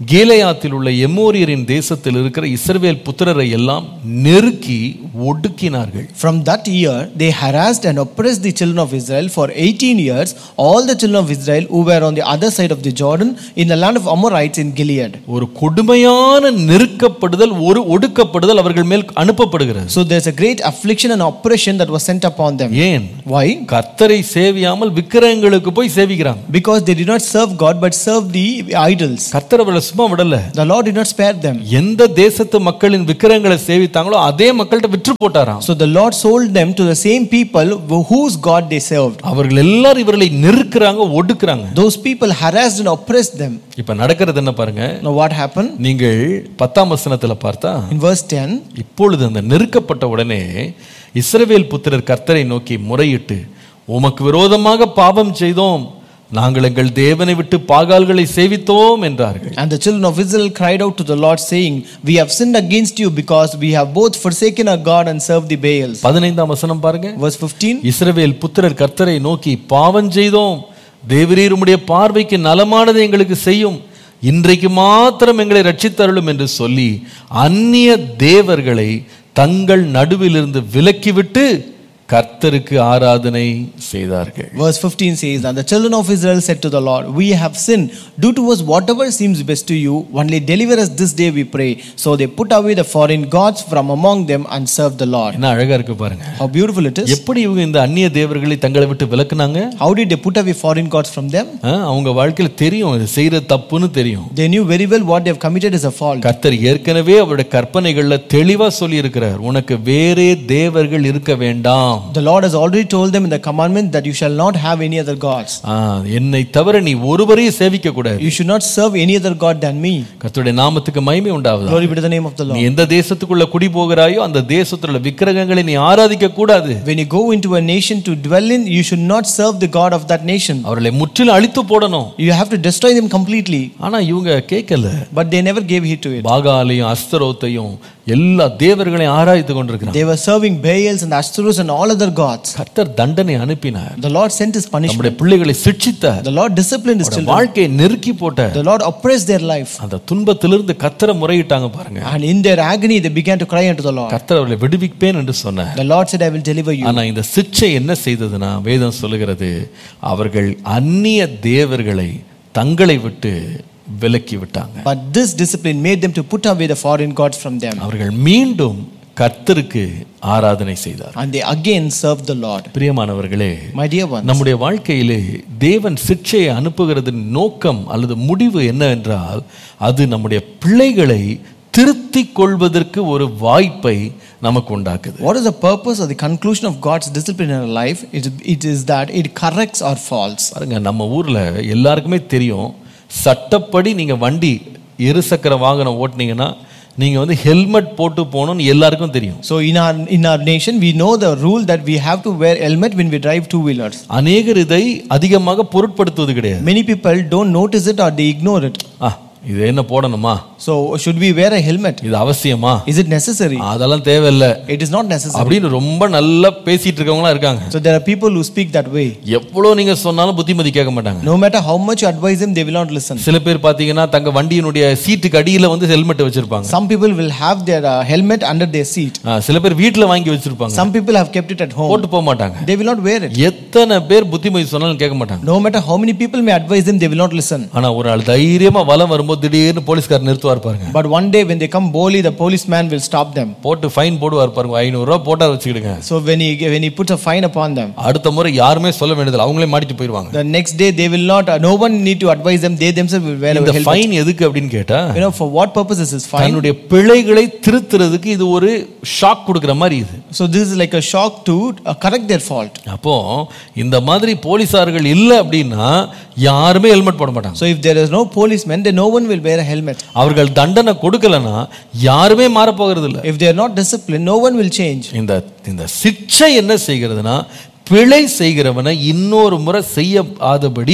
[SPEAKER 2] கீலேயாத்தில் உள்ள எமோரியரின் தேசத்தில் இருக்கிற இஸ்ரவேல் புத்திரரை எல்லாம் நெருக்கி ஒடுக்கினார்கள்
[SPEAKER 3] From that year, they harassed and oppressed the children of Israel for 18 years, all the children of Israel who were on the other side of the Jordan in the land of Amorites in Gilead.
[SPEAKER 2] ஒரு கொடுமையான நெருக்கப்படுதல் ஒரு ஒடுக்கப்படுதல் அவர்கள் மேல் அனுப்பப்படுகிறது
[SPEAKER 3] So there's a great affliction and oppression that was sent upon them.
[SPEAKER 2] ஏன்
[SPEAKER 3] Why?
[SPEAKER 2] கர்த்தரை சேவியாமல் விக்கிரகங்களுக்கு போய் சேவிக்கிறாங்க
[SPEAKER 3] Because they did not serve God but served the idols.
[SPEAKER 2] கர்த்தர் அவர்களை சும்மா விடல
[SPEAKER 3] The Lord did not spare them.
[SPEAKER 2] எந்த தேசத்து மக்களின் விக்கிரகங்களை சேவித்தாங்களோ அதே மக்கள்கிட்ட விற்று போட்டாராம்
[SPEAKER 3] So the Lord sold them to the same people whose God they served.
[SPEAKER 2] அவர்கள் எல்லாரும் இவர்களை நெருக்குறாங்க ஒடுக்குறாங்க
[SPEAKER 3] Those people harassed and oppressed them.
[SPEAKER 2] இப்ப நடக்கிறது என்ன பாருங்க
[SPEAKER 3] Now what happened?
[SPEAKER 2] நீங்கள் பத்தாம் வசனத்துல பார்த்தா
[SPEAKER 3] In verse 10,
[SPEAKER 2] இப்பொழுது அந்த நெருக்கப்பட்ட உடனே இஸ்ரவேல் புத்திரர் கர்த்தரை நோக்கி முறையிட்டு உமக்கு விரோதமாக பாவம் செய்தோம் நாங்கள் எங்கள் தேவனை விட்டு பாகால்களை சேவித்தோம் என்றார்கள்
[SPEAKER 3] And the children of Israel cried out to the Lord, saying, We have sinned against you because we have both forsaken our God and served the Baals.
[SPEAKER 2] பதினைந்தாம் வசனம் பாருங்க
[SPEAKER 3] Verse 15
[SPEAKER 2] இஸ்ரவேல் புத்திரர் கர்த்தரை நோக்கி பாவம் செய்தோம் தேவரீர் உம்முடைய பார்வைக்கு நலமானதை எங்களுக்கு செய்யும் இன்றைக்கு மாத்திரம் எங்களை ரட்சித்தருளும் என்று சொல்லி அந்நிய தேவர்களை தங்கள் நடுவிலிருந்து விலக்கிவிட்டு கர்த்தருக்கு ஆராதனை செய்தார்கள்
[SPEAKER 3] Verse 15 says, And the children of Israel said to the Lord, We have sinned. Do to us whatever seems best to you. Only deliver us this day, we pray. So they put away the foreign gods from among them and served the Lord.
[SPEAKER 2] என்ன அழகா இருக்கு பாருங்க
[SPEAKER 3] How beautiful it is.
[SPEAKER 2] எப்படி இவங்க இந்த அந்நிய தேவர்களை தங்களை விட்டு விலக்குனாங்க
[SPEAKER 3] How did they put away foreign gods from them?
[SPEAKER 2] ஆ, அவங்க வாழ்க்கையில தெரியும் இது செய்யறது தப்புன்னு தெரியும்
[SPEAKER 3] They knew very well what they have committed is a fault.
[SPEAKER 2] கர்த்தர் ஏற்கனவே அவருடைய கற்பனைகள்ல தெளிவா சொல்லி இருக்கிறார் உனக்கு வேறே தேவர்கள் இருக்க வேண்டாம்
[SPEAKER 3] The Lord has already told them in the commandment that you shall not have any other gods.
[SPEAKER 2] ஆ, என்னை தவிர நீ ஒருவரையும் சேவிக்க கூடாது
[SPEAKER 3] You should not serve any other God than me.
[SPEAKER 2] கர்த்தருடைய நாமத்துக்கு மகிமை உண்டாவதா
[SPEAKER 3] Glory be to the name of the
[SPEAKER 2] நீ
[SPEAKER 3] Lord.
[SPEAKER 2] எந்த தேசத்துக்குள்ள குடி போகிறாயோ அந்த தேசத்துல உள்ள விக்கிரகங்களை நீ ஆராதிக்க கூடாது
[SPEAKER 3] When you go into a nation to dwell in, you should not serve the God of that nation.
[SPEAKER 2] அவர்களை முற்றிலும் அழித்து போடணும்
[SPEAKER 3] You have to destroy them completely.
[SPEAKER 2] ஆனா இவங்க கேட்கல
[SPEAKER 3] But they never gave heed to it.
[SPEAKER 2] பாகாலையும் அஸ்தரோத்தையும் எல்லா தேவர்களையும் ஆராய்த்து கொண்டிருக்கிறான்
[SPEAKER 3] They were serving Baals and Ashtoreths and all other gods.
[SPEAKER 2] கர்த்தர் தண்டனை அனுப்பினார்
[SPEAKER 3] The Lord sent his punishment.
[SPEAKER 2] நம்முடைய பிள்ளைகளை சிட்சித்தார்
[SPEAKER 3] The Lord disciplined his children.
[SPEAKER 2] வாழ்க்கையை நெருக்கி போட்டார்
[SPEAKER 3] The Lord oppressed their life.
[SPEAKER 2] அந்த துன்பத்திலிருந்து கர்த்தரை முறையிட்டாங்க பாருங்க
[SPEAKER 3] And in their agony, they began to cry unto the Lord.
[SPEAKER 2] கர்த்தர் அவர்களை விடுவிப்பேன் என்று சொன்னார்
[SPEAKER 3] The Lord said, I will deliver you.
[SPEAKER 2] ஆனா இந்த சிக்ஷை என்ன செய்ததுன்னா வேதம் சொல்லுகிறது அவர்கள் அந்நிய தேவர்களை தங்களை விட்டு விலக்கி விட்டாங்க
[SPEAKER 3] But this discipline made them to put away the foreign gods from them.
[SPEAKER 2] அவர்கள் மீண்டும் கர்த்தருக்கு ஆராதனை செய்தார்
[SPEAKER 3] And they again served the Lord.
[SPEAKER 2] பிரியமானவர்களே
[SPEAKER 3] My dear ones,
[SPEAKER 2] நம்முடைய வாழ்க்கையிலே தேவன் சிக்ஷையை அனுப்புகிறதின் நோக்கம் அல்லது முடிவு என்னவென்றால் அது நம்முடைய பிள்ளைகளை திருத்திக் கொள்வதற்கு ஒரு வாய்ப்பை நமக்கு உண்டாக்குது
[SPEAKER 3] what is the purpose or the conclusion of God's discipline in our life? It, it is that it corrects our faults.
[SPEAKER 2] பாருங்க நம்ம ஊர்ல எல்லாருக்குமே தெரியும் சட்டப்படி நீங்க வண்டி இருசக்கர வாகனம் ஓட்டுனீங்கன்னா நீங்க வந்து ஹெல்மெட் போட்டு போகணும்னு எல்லாருக்கும் தெரியும்
[SPEAKER 3] So in our in our nation, we know the rule that we have to wear helmet when we drive two wheelers.
[SPEAKER 2] அநேகர் இதை அதிகமாக பொருட்படுத்துவது கிடையாது
[SPEAKER 3] Many people don't notice it or they ignore it.
[SPEAKER 2] ஆ இது என்ன போடணுமா
[SPEAKER 3] So should we wear a helmet?
[SPEAKER 2] இது அவசியமா
[SPEAKER 3] Is it necessary?
[SPEAKER 2] அதெல்லாம் தேவையில்லை
[SPEAKER 3] It is not necessary.
[SPEAKER 2] அப்படின்னு ரொம்ப நல்லா பேசிட்டு இருக்கவங்களாம் இருக்காங்க
[SPEAKER 3] So there are people who speak that way.
[SPEAKER 2] எவ்வளவு நீங்க சொன்னாலும் புத்திமதி கேட்க மாட்டாங்க
[SPEAKER 3] No matter how much you advise them, they will not listen.
[SPEAKER 2] சில பேர் பாத்தீங்கன்னா தங்க வண்டியினுடைய சீட்டுக்கு அடியில வந்து ஹெல்மெட் வச்சிருப்பாங்க
[SPEAKER 3] Some people will have their uh, helmet under their seat.
[SPEAKER 2] ஆ, சில பேர் வீட்டுல வாங்கி வச்சிருப்பாங்க
[SPEAKER 3] Some people have kept it at home.
[SPEAKER 2] போட்டு போக மாட்டாங்க
[SPEAKER 3] They will not wear it.
[SPEAKER 2] எத்தனை பேர் புத்திமதி சொன்னாலும் கேட்க மாட்டாங்க
[SPEAKER 3] No matter how many people may advise them, they will not listen.
[SPEAKER 2] ஆனா ஒரு ஆள் தைரியமா வலம் வரும்போது திடீர்னு போலீஸ்கார் நிறுத்துவார் பாருங்க
[SPEAKER 3] But one day when they come boldly, the policeman will stop them.
[SPEAKER 2] போட்டு ஃபைன் போடுவார் பாருங்க ஐநூறு ரூபாய் போட்டா வச்சுக்கிடுங்க
[SPEAKER 3] So when he when he puts a fine upon them,
[SPEAKER 2] அடுத்த முறை யாருமே சொல்ல வேண்டியதில்லை அவங்களே மாட்டிட்டு போயிருவாங்க
[SPEAKER 3] the next day they will not. Uh, no one need to advise them. They themselves will wear a
[SPEAKER 2] இந்த
[SPEAKER 3] helmet.
[SPEAKER 2] ஃபைன் எதுக்கு அப்படின்னு கேட்டா
[SPEAKER 3] You know for what purpose is this fine?
[SPEAKER 2] தன்னுடைய பிழைகளை திருத்துறதுக்கு இது ஒரு ஷாக் கொடுக்கிற மாதிரி இது
[SPEAKER 3] So this is like a shock to uh, correct their fault.
[SPEAKER 2] அப்போ இந்த மாதிரி போலீசார்கள் இல்லை அப்படின்னா யாருமே ஹெல்மெட் போட மாட்டாங்க
[SPEAKER 3] So if there is no policeman, then no one will wear a helmet.
[SPEAKER 2] அவர்கள் தண்டனை கொடுக்கலன்னா யாருமே மாறப் போகிறது இல்லை
[SPEAKER 3] If they are not disciplined, no one will change.
[SPEAKER 2] இந்த இந்த சிக்ஷை என்ன செய்கிறதுனா பிழை செய்கிறவனை இன்னொரு முறை செய்யாதபடி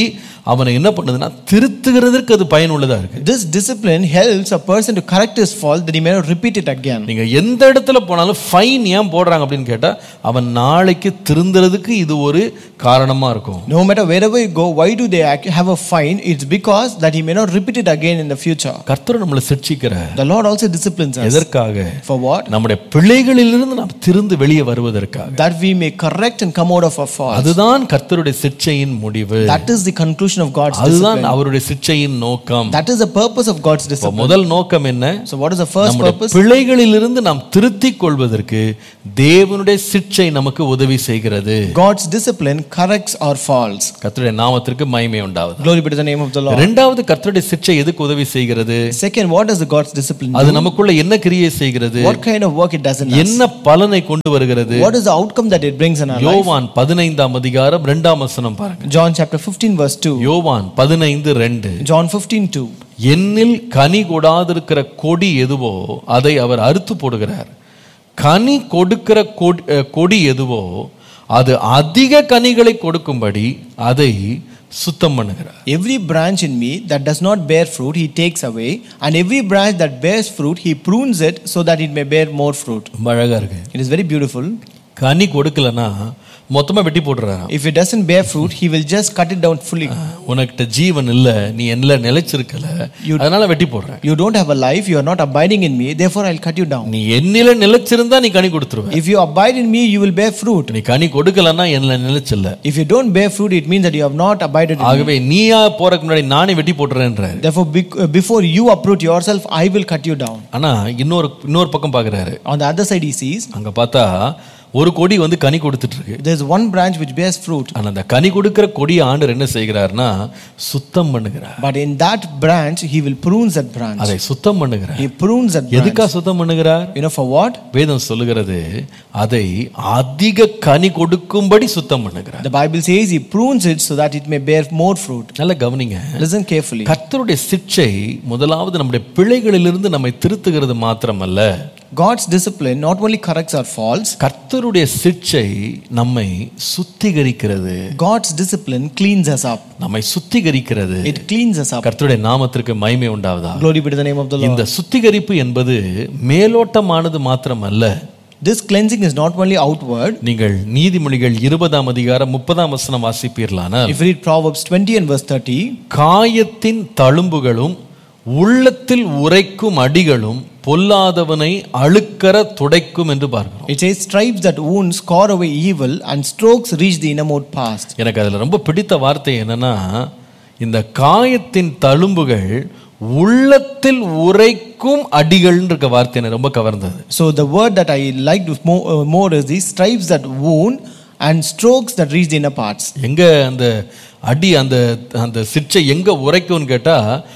[SPEAKER 2] அவனை என்ன பண்ணுதுன்னா திருத்துகிறதற்கு அது பயனுள்ளதா இருக்கு
[SPEAKER 3] This discipline helps a person to correct his fault that he may not repeat it again.
[SPEAKER 2] நீங்க எந்த இடத்துல போனாலும் ஃபைன் ஏன் போடுறாங்க அப்படின்னு கேட்டா அவன் நாளைக்கு திருந்துறதுக்கு இது ஒரு காரணமா இருக்கும்
[SPEAKER 3] No matter wherever you go, why do they act- have a fine? It's because that he may not repeat it again in the future.
[SPEAKER 2] கர்த்தர் நம்மளை சிக்ஷிக்கிற
[SPEAKER 3] The Lord also disciplines us.
[SPEAKER 2] எதற்காக
[SPEAKER 3] For what?
[SPEAKER 2] நம்முடைய பிள்ளைகளிலிருந்து நாம் திருந்து வெளியே வருவதற்காக
[SPEAKER 3] That we may correct and come out of our faults.
[SPEAKER 2] அதுதான் கர்த்தருடைய சிக்ஷையின் முடிவு
[SPEAKER 3] That is the conclusion of God's
[SPEAKER 2] அதுதான்
[SPEAKER 3] discipline.
[SPEAKER 2] அவருடைய சிக்ஷையின் நோக்கம்
[SPEAKER 3] That is the purpose of God's
[SPEAKER 2] இப்ப
[SPEAKER 3] discipline.
[SPEAKER 2] முதல் நோக்கம் என்ன
[SPEAKER 3] So, what is the first
[SPEAKER 2] நம்முடைய
[SPEAKER 3] purpose?
[SPEAKER 2] பிள்ளைகளிலிருந்து நாம் திருத்திக் கொள்வதற்கு தேவனுடைய சிக்ஷை நமக்கு உதவி செய்கிறது
[SPEAKER 3] God's discipline corrects our faults.
[SPEAKER 2] கர்த்தருடைய நாமத்திற்கு மகிமை உண்டாவது
[SPEAKER 3] Glory be to the name of the Lord.
[SPEAKER 2] இரண்டாவது கர்த்தருடைய சிக்ஷை எதுக்கு உதவி செய்கிறது
[SPEAKER 3] Second, what does the God's discipline
[SPEAKER 2] அது
[SPEAKER 3] do?
[SPEAKER 2] நமக்குள்ள என்ன கிரியை செய்கிறது
[SPEAKER 3] What kind of work it does in us?
[SPEAKER 2] என்ன பலனை கொண்டு வருகிறது
[SPEAKER 3] What is the outcome that it brings in our life?
[SPEAKER 2] யோவான் பதினைந்தாம் அதிகாரம் இரண்டாம் வசனம் பாருங்க
[SPEAKER 3] John chapter 15, verse 2.
[SPEAKER 2] யோவான் பதினைந்து ரெண்டு
[SPEAKER 3] John 15, 2.
[SPEAKER 2] என்னில் கனி கொடாதிருக்கிற கொடி எதுவோ அதை அவர் அறுத்து போடுகிறார் கனி கொடுக்கிற கொடி- அஹ், கொடி எதுவோ அது அதிக கனிகளை கொடுக்கும்படி அதை சுத்தம் பண்ணுகிறார்
[SPEAKER 3] Every branch in me that does not bear fruit, he takes away, and every branch that bears fruit, he prunes it so that it may bear more fruit.
[SPEAKER 2] ரொம்ப அழகா இருக்கு
[SPEAKER 3] It is very beautiful.
[SPEAKER 2] கனி கொடுக்கலன்னா மொத்தமா வெட்டி போட்டுறாராம்
[SPEAKER 3] If it doesn't bear fruit, he will just cut it down fully.
[SPEAKER 2] உனக்கிட்ட ஜீவன் இல்ல நீ என்ன நிலைச்சிருக்கல அதனால வெட்டி போடுறேன்
[SPEAKER 3] You don't have a life, you are not abiding in me, therefore I'll cut you down.
[SPEAKER 2] நீ என்னில நிலைச்சிருந்தா நீ கனி கொடுத்துருவ
[SPEAKER 3] If you abide in me, you will bear fruit.
[SPEAKER 2] நீ கனி கொடுக்கலன்னா என்ன நிலைச்சில்ல
[SPEAKER 3] If you don't bear fruit, it means that you have not abided in me.
[SPEAKER 2] ஆகவே நீயா போறதுக்கு முன்னாடி நானே வெட்டி போட்டுறேன்றாரு
[SPEAKER 3] Therefore, bec- uh, before you uproot yourself, I will cut you down.
[SPEAKER 2] ஆனா இன்னொரு இன்னொரு பக்கம் பாக்குறாரு
[SPEAKER 3] On the other side, he sees
[SPEAKER 2] அங்க பார்த்தா ஒரு கொடி வந்து கனி கொடுத்துட்டு இருக்கு
[SPEAKER 3] there's one branch which bears fruit,
[SPEAKER 2] ஆனா அந்த கனி கொடுக்கிற கொடியை ஆண்டவர் என்ன செய்கிறார்னா சுத்தம் பண்ணுகிறார்
[SPEAKER 3] but in that branch, he will prune that branch.
[SPEAKER 2] அதை சுத்தம் பண்ணுகிறார்
[SPEAKER 3] He prunes that branch.
[SPEAKER 2] எதுக்கா சுத்தம் பண்ணுகிறார்
[SPEAKER 3] You know, for what?
[SPEAKER 2] வேதம் சொல்லுகிறது அதை அதிக கனி கொடுக்கும்படி சுத்தம் பண்ணுகிறார்
[SPEAKER 3] The Bible says he prunes it so that it may bear more fruit.
[SPEAKER 2] நல்ல கவனிங்க
[SPEAKER 3] Listen carefully.
[SPEAKER 2] கர்த்தருடைய சிக்ஷை முதலாவது நம்முடைய பிழைகளிலிருந்து நம்மை திருத்துகிறது மாத்திரமல்ல
[SPEAKER 3] God's discipline not only corrects our faults,
[SPEAKER 2] கர்த்தருடைய சிக்ஷை நம்மை சுத்திகரிக்கிறது
[SPEAKER 3] God's discipline cleans us up.
[SPEAKER 2] நம்மை சுத்திகரிக்கிறது
[SPEAKER 3] It cleans us up.
[SPEAKER 2] கர்த்தருடைய நாமத்திற்கு மகிமை உண்டாவதா
[SPEAKER 3] Glory be to the name of the Lord.
[SPEAKER 2] இந்த சுத்திகரிப்பு என்பது மேலோட்டமானது மாத்திரமல்ல
[SPEAKER 3] This cleansing is not only outward.
[SPEAKER 2] நீங்கள் நீதிமொழிகள் இருபதாம் அதிகாரம் முப்பதாம் வசனம் வாசிப்பீர்களானால்
[SPEAKER 3] If you read Proverbs 20 and verse 30,
[SPEAKER 2] காயத்தின் தழும்புகளும் உள்ளத்தில் உரைக்கும் அடிகளும் பொல்லாதவனை அழுக்கற துடைக்கும் என்று பார்க்கிறோம்
[SPEAKER 3] it says, Stripes that wound score away evil, and strokes reach the innermost past.
[SPEAKER 2] எனக்கு அதில் ரொம்ப பிடித்த வார்த்தை என்னன்னா இந்த காயத்தின் தழும்புகள் உள்ளத்தில் உரைக்கும் அடிகள்ன்ற இருக்க வார்த்தை எனக்கு ரொம்ப கவர்ந்தது
[SPEAKER 3] So, the word that I liked more, uh, more is these stripes that wound and strokes that reach the inner parts.
[SPEAKER 2] எங்க அந்த அடி அந்த அந்த சிற்றை எங்க உரைக்கும்னு கேட்டா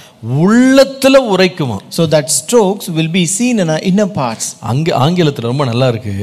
[SPEAKER 2] உள்ளத்துல உரைக்குமா
[SPEAKER 3] So, that strokes will be seen in our inner parts.
[SPEAKER 2] அங்க ஆங்கிலத்துல ரொம்ப நல்லா இருக்கு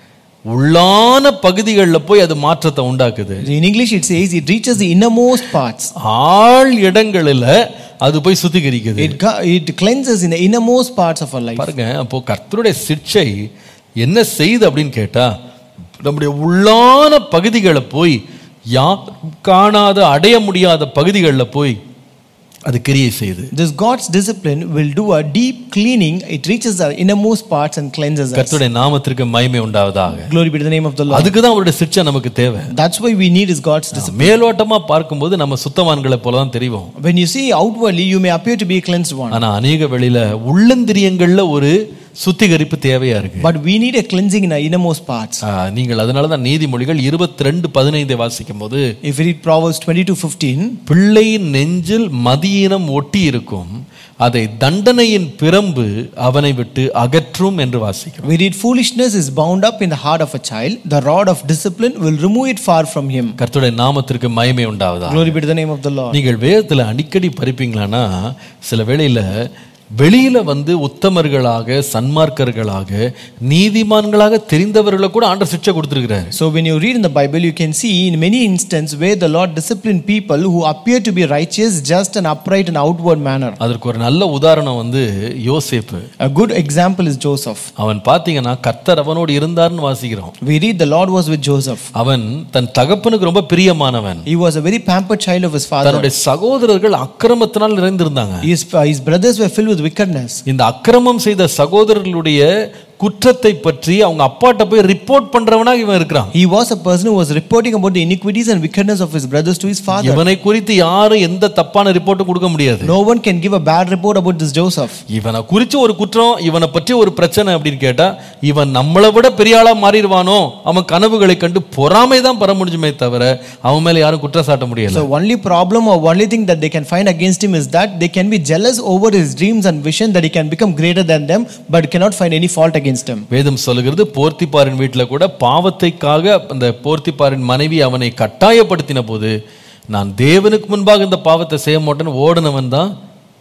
[SPEAKER 2] உள்ளான பகுதிகளில் போய் அது மாற்றத்தை உண்டாக்குது
[SPEAKER 3] In English, it says it reaches the innermost parts.
[SPEAKER 2] ஆள் இடங்களில் அது போய் சுத்திகரிக்குது
[SPEAKER 3] It, gu- it cleanses in the innermost parts of our life.
[SPEAKER 2] பாருங்க அப்போ கர்த்தருடைய சிற்றை என்ன செய்யுது அப்படின்னு கேட்டா நம்முடைய உள்ளான பகுதிகளை போய் யா காணாத அடைய முடியாத பகுதிகளில் போய் அது கிரியை செய்யுது
[SPEAKER 3] This God's discipline will do a deep cleaning. It reaches our innermost parts and cleanses us.
[SPEAKER 2] கர்த்தருடைய நாமத்திற்கு மகிமை உண்டாவதாக
[SPEAKER 3] Glory be to the name of the Lord.
[SPEAKER 2] அதுக்கு தான் அவருடைய சிற்றை நமக்கு தேவை
[SPEAKER 3] That's why we need is God's discipline.
[SPEAKER 2] மேலோட்டமா பார்க்கும்போது நம்ம சுத்தவான்களை போல தான் தெரிவோம்
[SPEAKER 3] When you see outwardly, you may appear to be a cleansed one.
[SPEAKER 2] ஆனா அநேக வெளியில உள்ளந்திரியங்கள்ல ஒரு சுத்திகரிப்பு தேவையா இருக்கு
[SPEAKER 3] But we need a cleansing in our innermost parts.
[SPEAKER 2] ஆ, நீங்கள் அதனால தான் நீதிமொழிகள் இருபத்தி ரெண்டு பதினைந்தை வாசிக்கும் போது
[SPEAKER 3] If you read Proverbs 22 15,
[SPEAKER 2] பிள்ளையின் நெஞ்சில் மதியினம் ஒட்டி இருக்கும் அதை தண்டனையின் பிரம்பு அவனை விட்டு அகற்றும் என்று வாசிக்கிறோம்
[SPEAKER 3] we read, Foolishness is bound up in the heart of a child. The rod of discipline will remove it far from him.
[SPEAKER 2] கர்த்தருடைய நாமத்திற்கு மகிமை உண்டாவதா
[SPEAKER 3] Glory be to the name of the Lord.
[SPEAKER 2] நீங்கள் வேதத்துல அடிக்கடி படிப்பீங்களான்னா சில வேளையில வெளியில வந்து உத்தமர்களாக சன்மார்க்கர்களாக நீதிமான்களாக தெரிந்தவர்களை கூட ஆண்டவர் சிக்ஷை கொடுத்திருக்கிறாரு
[SPEAKER 3] So when you read in the Bible, you can see in many instances where the Lord disciplined people who appear to be righteous, just and upright in outward manner.
[SPEAKER 2] அதற்கு ஒரு நல்ல உதாரணம் வந்து யோசேப்பு
[SPEAKER 3] A good example is Joseph.
[SPEAKER 2] அவன் பார்த்தீங்கன்னா கர்த்தர் அவனோடு இருந்தார்னு வாசிக்கிறோம்
[SPEAKER 3] We read the Lord was with Joseph.
[SPEAKER 2] அவன் தன் தகப்பனுக்கு ரொம்ப பிரியமானவன்
[SPEAKER 3] He was a very pampered child of his father.
[SPEAKER 2] தன்னுடைய சகோதரர்கள் அக்கிரமத்தினால் நிறைந்திருந்தாங்க
[SPEAKER 3] His, his brothers were filled with wickedness.
[SPEAKER 2] இந்த அக்கிரமம் செய்த சகோதரர்களுடைய குற்றத்தை பற்றி அவங்க அப்பாட்ட போய் ரிப்போர்ட் பண்றவனா இவன் இருக்கிறான்
[SPEAKER 3] He was a person who was reporting about the iniquities and wickedness of his brothers to his father.
[SPEAKER 2] இவனை குறித்து யாரும் எந்த தப்பான ரிப்போர்ட்டும் கொடுக்க முடியாது
[SPEAKER 3] No one can give a bad report about this Joseph.
[SPEAKER 2] இவனை குறித்து ஒரு குற்றம் இவனை பற்றி ஒரு பிரச்சனை அப்படின்னு கேட்டா இவன் நம்மளை விட பெரிய ஆளா மாறிடுவானோ அவன் கனவுகளை கண்டு பொறாமை தான் பெற முடிஞ்சுமே தவிர அவன் மேல யாரும் குற்றம் சாட்ட முடியல
[SPEAKER 3] So only problem or only thing that they can find against him is that they can be jealous over his dreams and vision that he can become greater than them, but cannot find any fault against him.
[SPEAKER 2] வேதம் சொல்லுகிறது போர்த்திப்பாரின் வீட்டில் கூட பாவத்தைக்காக அந்த போர்த்திப்பாரின் மனைவி அவனை கட்டாயப்படுத்தின போது நான் தேவனுக்கு முன்பாக இந்த பாவத்தை செய்ய மாட்டேன்னு ஓடினவன் தான்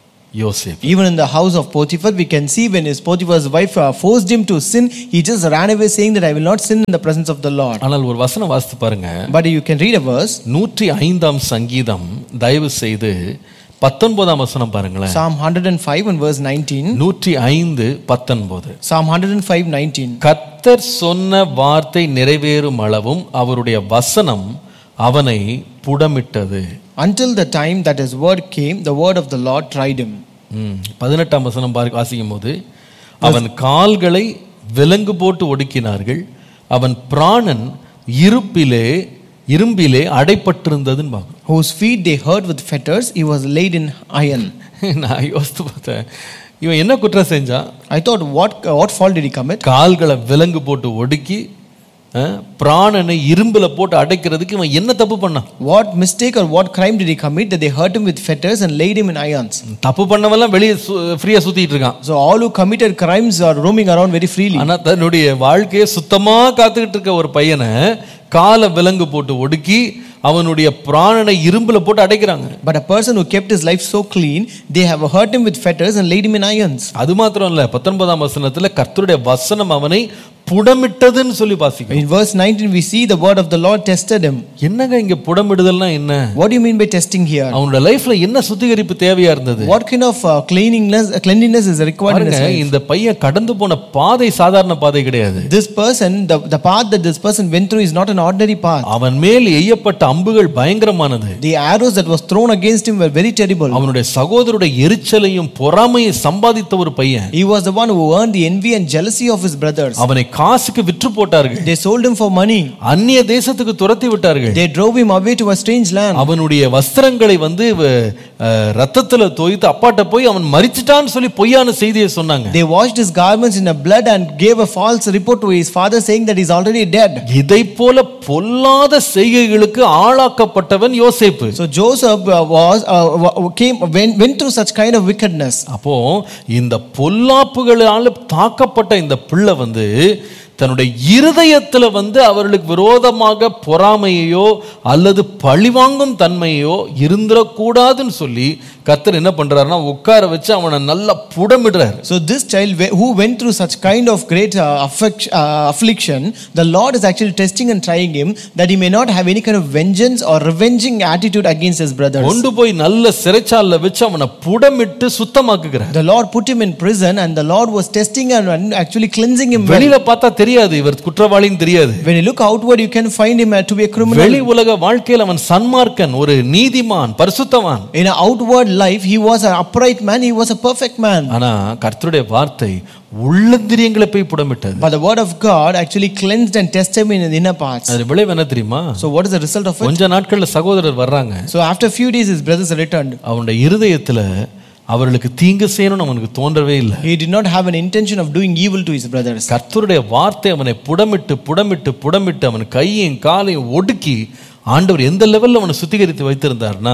[SPEAKER 2] யோசேப்
[SPEAKER 3] Even in the house of Potiphar, we can see when his Potiphar's wife uh, forced him to sin, he just ran away saying that I will not sin in the presence of the Lord.
[SPEAKER 2] ஆனால் ஒரு வசனம் வாசித்து பாருங்க
[SPEAKER 3] But you can read a verse,
[SPEAKER 2] நூற்றி ஐந்தாம் சங்கீதம் தயவு செய்து பத்தொன்பதாம் வசனம் பாருங்களேன்
[SPEAKER 3] Psalm 105 and verse 19.
[SPEAKER 2] நூற்றி ஐந்து பத்தொன்பது
[SPEAKER 3] Psalm 105 19.
[SPEAKER 2] கர்த்தர் சொன்ன வார்த்தை நிறைவேறும் அளவும் அவருடைய வசனம் அவனை புடமிட்டது
[SPEAKER 3] Until the time that his word came, the word of the Lord tried him.
[SPEAKER 2] ம், பதினெட்டாம் வசனம் பாரு வாசிக்கும் போது அவன் கால்களை விலங்கு போட்டு ஒடுக்கினார்கள் அவன் பிராணன் இருப்பிலே இரும்பிலே அடைப்பட்டிருந்ததுன்னு பார்க்கணும்
[SPEAKER 3] Whose feet they hurt with fetters, he was laid in iron.
[SPEAKER 2] நான் யோசித்து பார்த்தேன் இவன் என்ன குற்றம் செஞ்சான்
[SPEAKER 3] I thought, what, what fault did he commit?
[SPEAKER 2] கால்களை விலங்கு போட்டு ஒடுக்கி அஹ், பிராணனை இரும்புல போட்டு அடைக்கிறதுக்கு இவன் என்ன தப்பு பண்ணான்
[SPEAKER 3] What mistake or what crime did he commit that they hurt him with fetters and laid him in irons?
[SPEAKER 2] தப்பு பண்ணவெல்லாம் வெளியே ஃப்ரீயா சுத்திட்டு இருக்கான்
[SPEAKER 3] So all who committed crimes are roaming around very freely.
[SPEAKER 2] ஆனா தன்னுடைய வாழ்க்கையை சுத்தமா காத்துக்கிட்டு இருக்க ஒரு பையனை காலை விலங்கு போட்டு ஒடுக்கி அவனுடைய பிராணனை இரும்புல போட்டு அடைக்கிறாங்க
[SPEAKER 3] But a person who kept his life so clean, they have hurt him with fetters and laid him in irons.
[SPEAKER 2] அது மாத்திரம் இல்ல பத்தொன்பதாம் வசனத்துல கர்த்தருடைய வசனம் அவனை புடமிட்டதுன்னு சொல்லி வாசிக்கும்
[SPEAKER 3] In verse 19, we see the word of the Lord tested him.
[SPEAKER 2] என்னங்க இங்க புடமிடுதல்னா என்ன
[SPEAKER 3] What do you mean by testing here?
[SPEAKER 2] அவனோட லைஃப்ல என்ன சுத்திகரிப்பு தேவையா இருந்தது
[SPEAKER 3] What kind of uh, cleanliness, uh, cleanliness is required in his
[SPEAKER 2] பாருங்க
[SPEAKER 3] life?
[SPEAKER 2] இந்த பையன் கடந்து போன பாதை சாதாரண பாதை கிடையாது
[SPEAKER 3] This person, the, the path that this person went through is not an ordinary path.
[SPEAKER 2] அவன் மேல் எய்யப்பட்ட அம்புகள் பயங்கரமானது
[SPEAKER 3] The arrows that was thrown against him were very terrible.
[SPEAKER 2] அவனுடைய சகோதரருடைய எரிச்சலையும் பொறாமையும் சம்பாதித்த ஒரு பையன்
[SPEAKER 3] He was the one who earned the envy and jealousy of his brothers.
[SPEAKER 2] அவனை காசுக்கு விற்று போட்டார்கள்
[SPEAKER 3] They sold him for money.
[SPEAKER 2] அந்நிய தேசத்துக்கு துரத்தி விட்டார்கள்
[SPEAKER 3] They drove him away to a strange land.
[SPEAKER 2] அவனுடைய வஸ்திரங்களை வந்து அஹ், ரத்தத்துல தோய்த்து அப்பாட்ட போய் அவன் மரிச்சிட்டான்னு சொல்லி பொய்யான செய்தியை சொன்னாங்க
[SPEAKER 3] They washed his garments in a blood and gave a false report to his father saying that he's already dead.
[SPEAKER 2] இதை போல பொல்லாத செய்கைகளுக்கு ஆளாக்கப்பட்டவன் யோசேப்பு
[SPEAKER 3] So Joseph uh, was uh, wa- came went, went through such kind of wickedness.
[SPEAKER 2] அப்போ இந்த பொல்லாப்புகளால தாக்கப்பட்ட இந்த பிள்ளை வந்து தன்னுடைய இருதயத்துல வந்து அவர்களுக்கு விரோதமாக பொறாமையோ அல்லது பழிவாங்கும் தன்மையோ இருந்துடக்கூடாதுன்னு சொல்லி கர்த்தர் என்ன பண்றாருன்னா உட்கார வச்சு அவனை நல்லா புடமிடுறாரு
[SPEAKER 3] So this child whe- who went through such kind of great uh, afflict- uh, affliction, the Lord is actually testing and trying him that he may not have any kind of vengeance or revenging attitude against his brothers.
[SPEAKER 2] கொண்டு போய் நல்ல சிறைச்சாலைல வச்சு அவனை புடமிட்டு சுத்தமாக்குகிறார்
[SPEAKER 3] The Lord put him in prison and the Lord was testing and and actually cleansing him. well.
[SPEAKER 2] வெளியில பார்த்தா தெரியாது இவர் குற்றவாளின்னு தெரியாது
[SPEAKER 3] When you look outward, you can find him uh, to be a criminal.
[SPEAKER 2] வெளி உலக வாழ்க்கையில் அவன் சன்மார்க்கன் ஒரு நீதிமான் பரிசுத்தவான்
[SPEAKER 3] In an outward life, he was an upright man, he was a perfect man.
[SPEAKER 2] ஆனா கர்த்தருடைய வார்த்தை உள்ளந்திரியங்களை போய் புடமிட்டது
[SPEAKER 3] But the word of God actually cleansed and tested him in the inner parts.
[SPEAKER 2] அது விளைவு என்ன தெரியுமா
[SPEAKER 3] So, what is the result of it?
[SPEAKER 2] கொஞ்ச நாட்கள்ல சகோதரர் வர்றாங்க
[SPEAKER 3] So, after a few days, his brothers returned.
[SPEAKER 2] அவனுடைய இருதயத்துல அவர்களுக்கு தீங்கு செய்யணும்னு அவனுக்கு தோன்றவே இல்லை
[SPEAKER 3] He did not have an intention of doing evil to his brothers.
[SPEAKER 2] கர்த்தருடைய வார்த்தை அவனை புடமிட்டு புடமிட்டு புடமிட்டு அவன் கையையும் காலையும் ஒடுக்கி ஆண்டவர் எந்த லெவல்ல அவனை சுத்திகரித்து வைத்திருந்தார்னா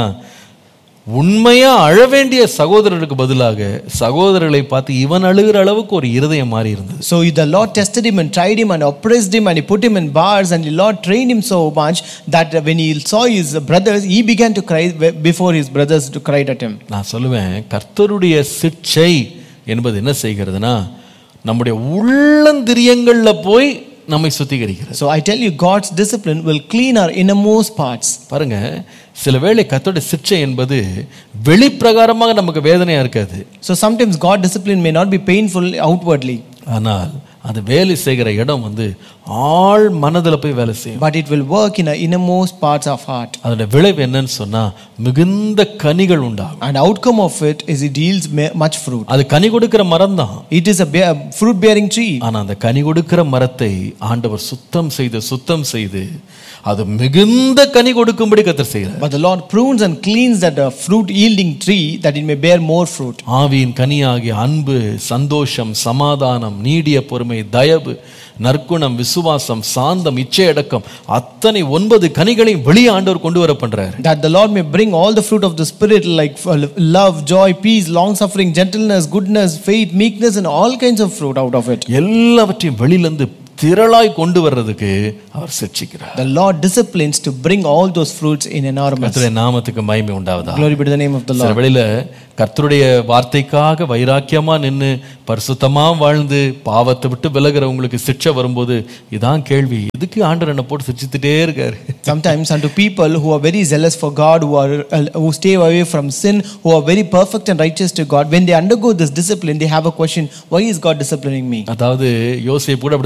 [SPEAKER 2] உண்மையா அழ வேண்டிய சகோதரருக்கு பதிலாக சகோதரர்களை பார்த்து இவன் அழுகிற அளவுக்கு ஒரு இருதயம் மாறி இருந்தது
[SPEAKER 3] So the Lord tested him and tried him and oppressed him and he put him in bars and the Lord trained him so much that when he saw his brothers, he began to cry before his brothers to cried at him.
[SPEAKER 2] நான் சொல்லுவேன் கர்த்தருடைய சிட்சை என்பது என்ன செய்கிறதுனா நம்முடைய உள்ளந்திரியங்கள்ல போய் நம்மை சுத்திகரிக்கிறது
[SPEAKER 3] So I tell you, God's discipline will clean our innermost parts.
[SPEAKER 2] பாருங்க சில வேளை கத்தோட சிக்ஷை என்பது வெளிப்பிரகாரமாக நமக்கு வேதனையா இருக்காது
[SPEAKER 3] So sometimes God discipline may not be painful outwardly,
[SPEAKER 2] ஆனால் அது வேலை செய்கிற இடம் வந்து ஆள் மனதில் போய் வேலை செய்யும்
[SPEAKER 3] but it will work in our innermost parts of heart.
[SPEAKER 2] அதோட விளைவு என்னன்னு சொன்னா மிகுந்த கனிகள் உண்டாகும்
[SPEAKER 3] And outcome of it is it yields ma- much fruit.
[SPEAKER 2] அது கனி கொடுக்கிற மரம் தான்
[SPEAKER 3] It is a bear, fruit bearing tree.
[SPEAKER 2] ஆனா அந்த கனி கொடுக்கிற மரத்தை ஆண்டவர் சுத்தம் செய்து சுத்தம் செய்து அது மிகுந்த கனி கொடுக்கும்படி கத்தர் செய்கிறார்
[SPEAKER 3] But the Lord prunes and cleans that uh, fruit yielding tree that it may bear more fruit.
[SPEAKER 2] ஆவியின் கனியாகிய அன்பு சந்தோஷம் சமாதானம் நீடிய பொறுமை தயவு நற்குணம் விசுவாசம் சாந்தம் இச்சையடக்கம் அத்தனை ஒன்பது கனிகளையும் வெளியே ஆண்டவர் கொண்டு வர பண்றாரு
[SPEAKER 3] That the Lord may bring all the fruit of the Spirit like uh, love, joy, peace, long suffering, gentleness, goodness, faith, meekness, and all kinds of fruit out of it.
[SPEAKER 2] எல்லாவற்றையும் வெளியிலிருந்து திரளாய் கொண்டு வர்றதுக்கு அவர் சிக்ஷிக்கிறார்
[SPEAKER 3] The Lord disciplines to bring all those fruits in enormous.
[SPEAKER 2] கர்த்தருடைய நாமத்துக்கு மகிமை உண்டாவதா
[SPEAKER 3] Glory be to the name of the
[SPEAKER 2] சில
[SPEAKER 3] Lord.
[SPEAKER 2] வேளையில கர்த்தருடைய வார்த்தைக்காக வைராக்கியமா நின்னு பரிசுத்தமா வாழ்ந்து பாவத்தை விட்டு விலகிறவங்களுக்கு சிக்ஷை வரும்போது இதான் கேள்வி எதுக்கு ஆண்டவர் என்ன போட்டு சிரிச்சுட்டே இருக்காரு
[SPEAKER 3] Sometimes unto people who are very zealous for God, who are uh, who stay away from sin, who are very perfect and righteous to God, when they undergo this discipline, they have a question: Why is God disciplining me?
[SPEAKER 2] அதாவது யோசேப்பு கூட அப்படி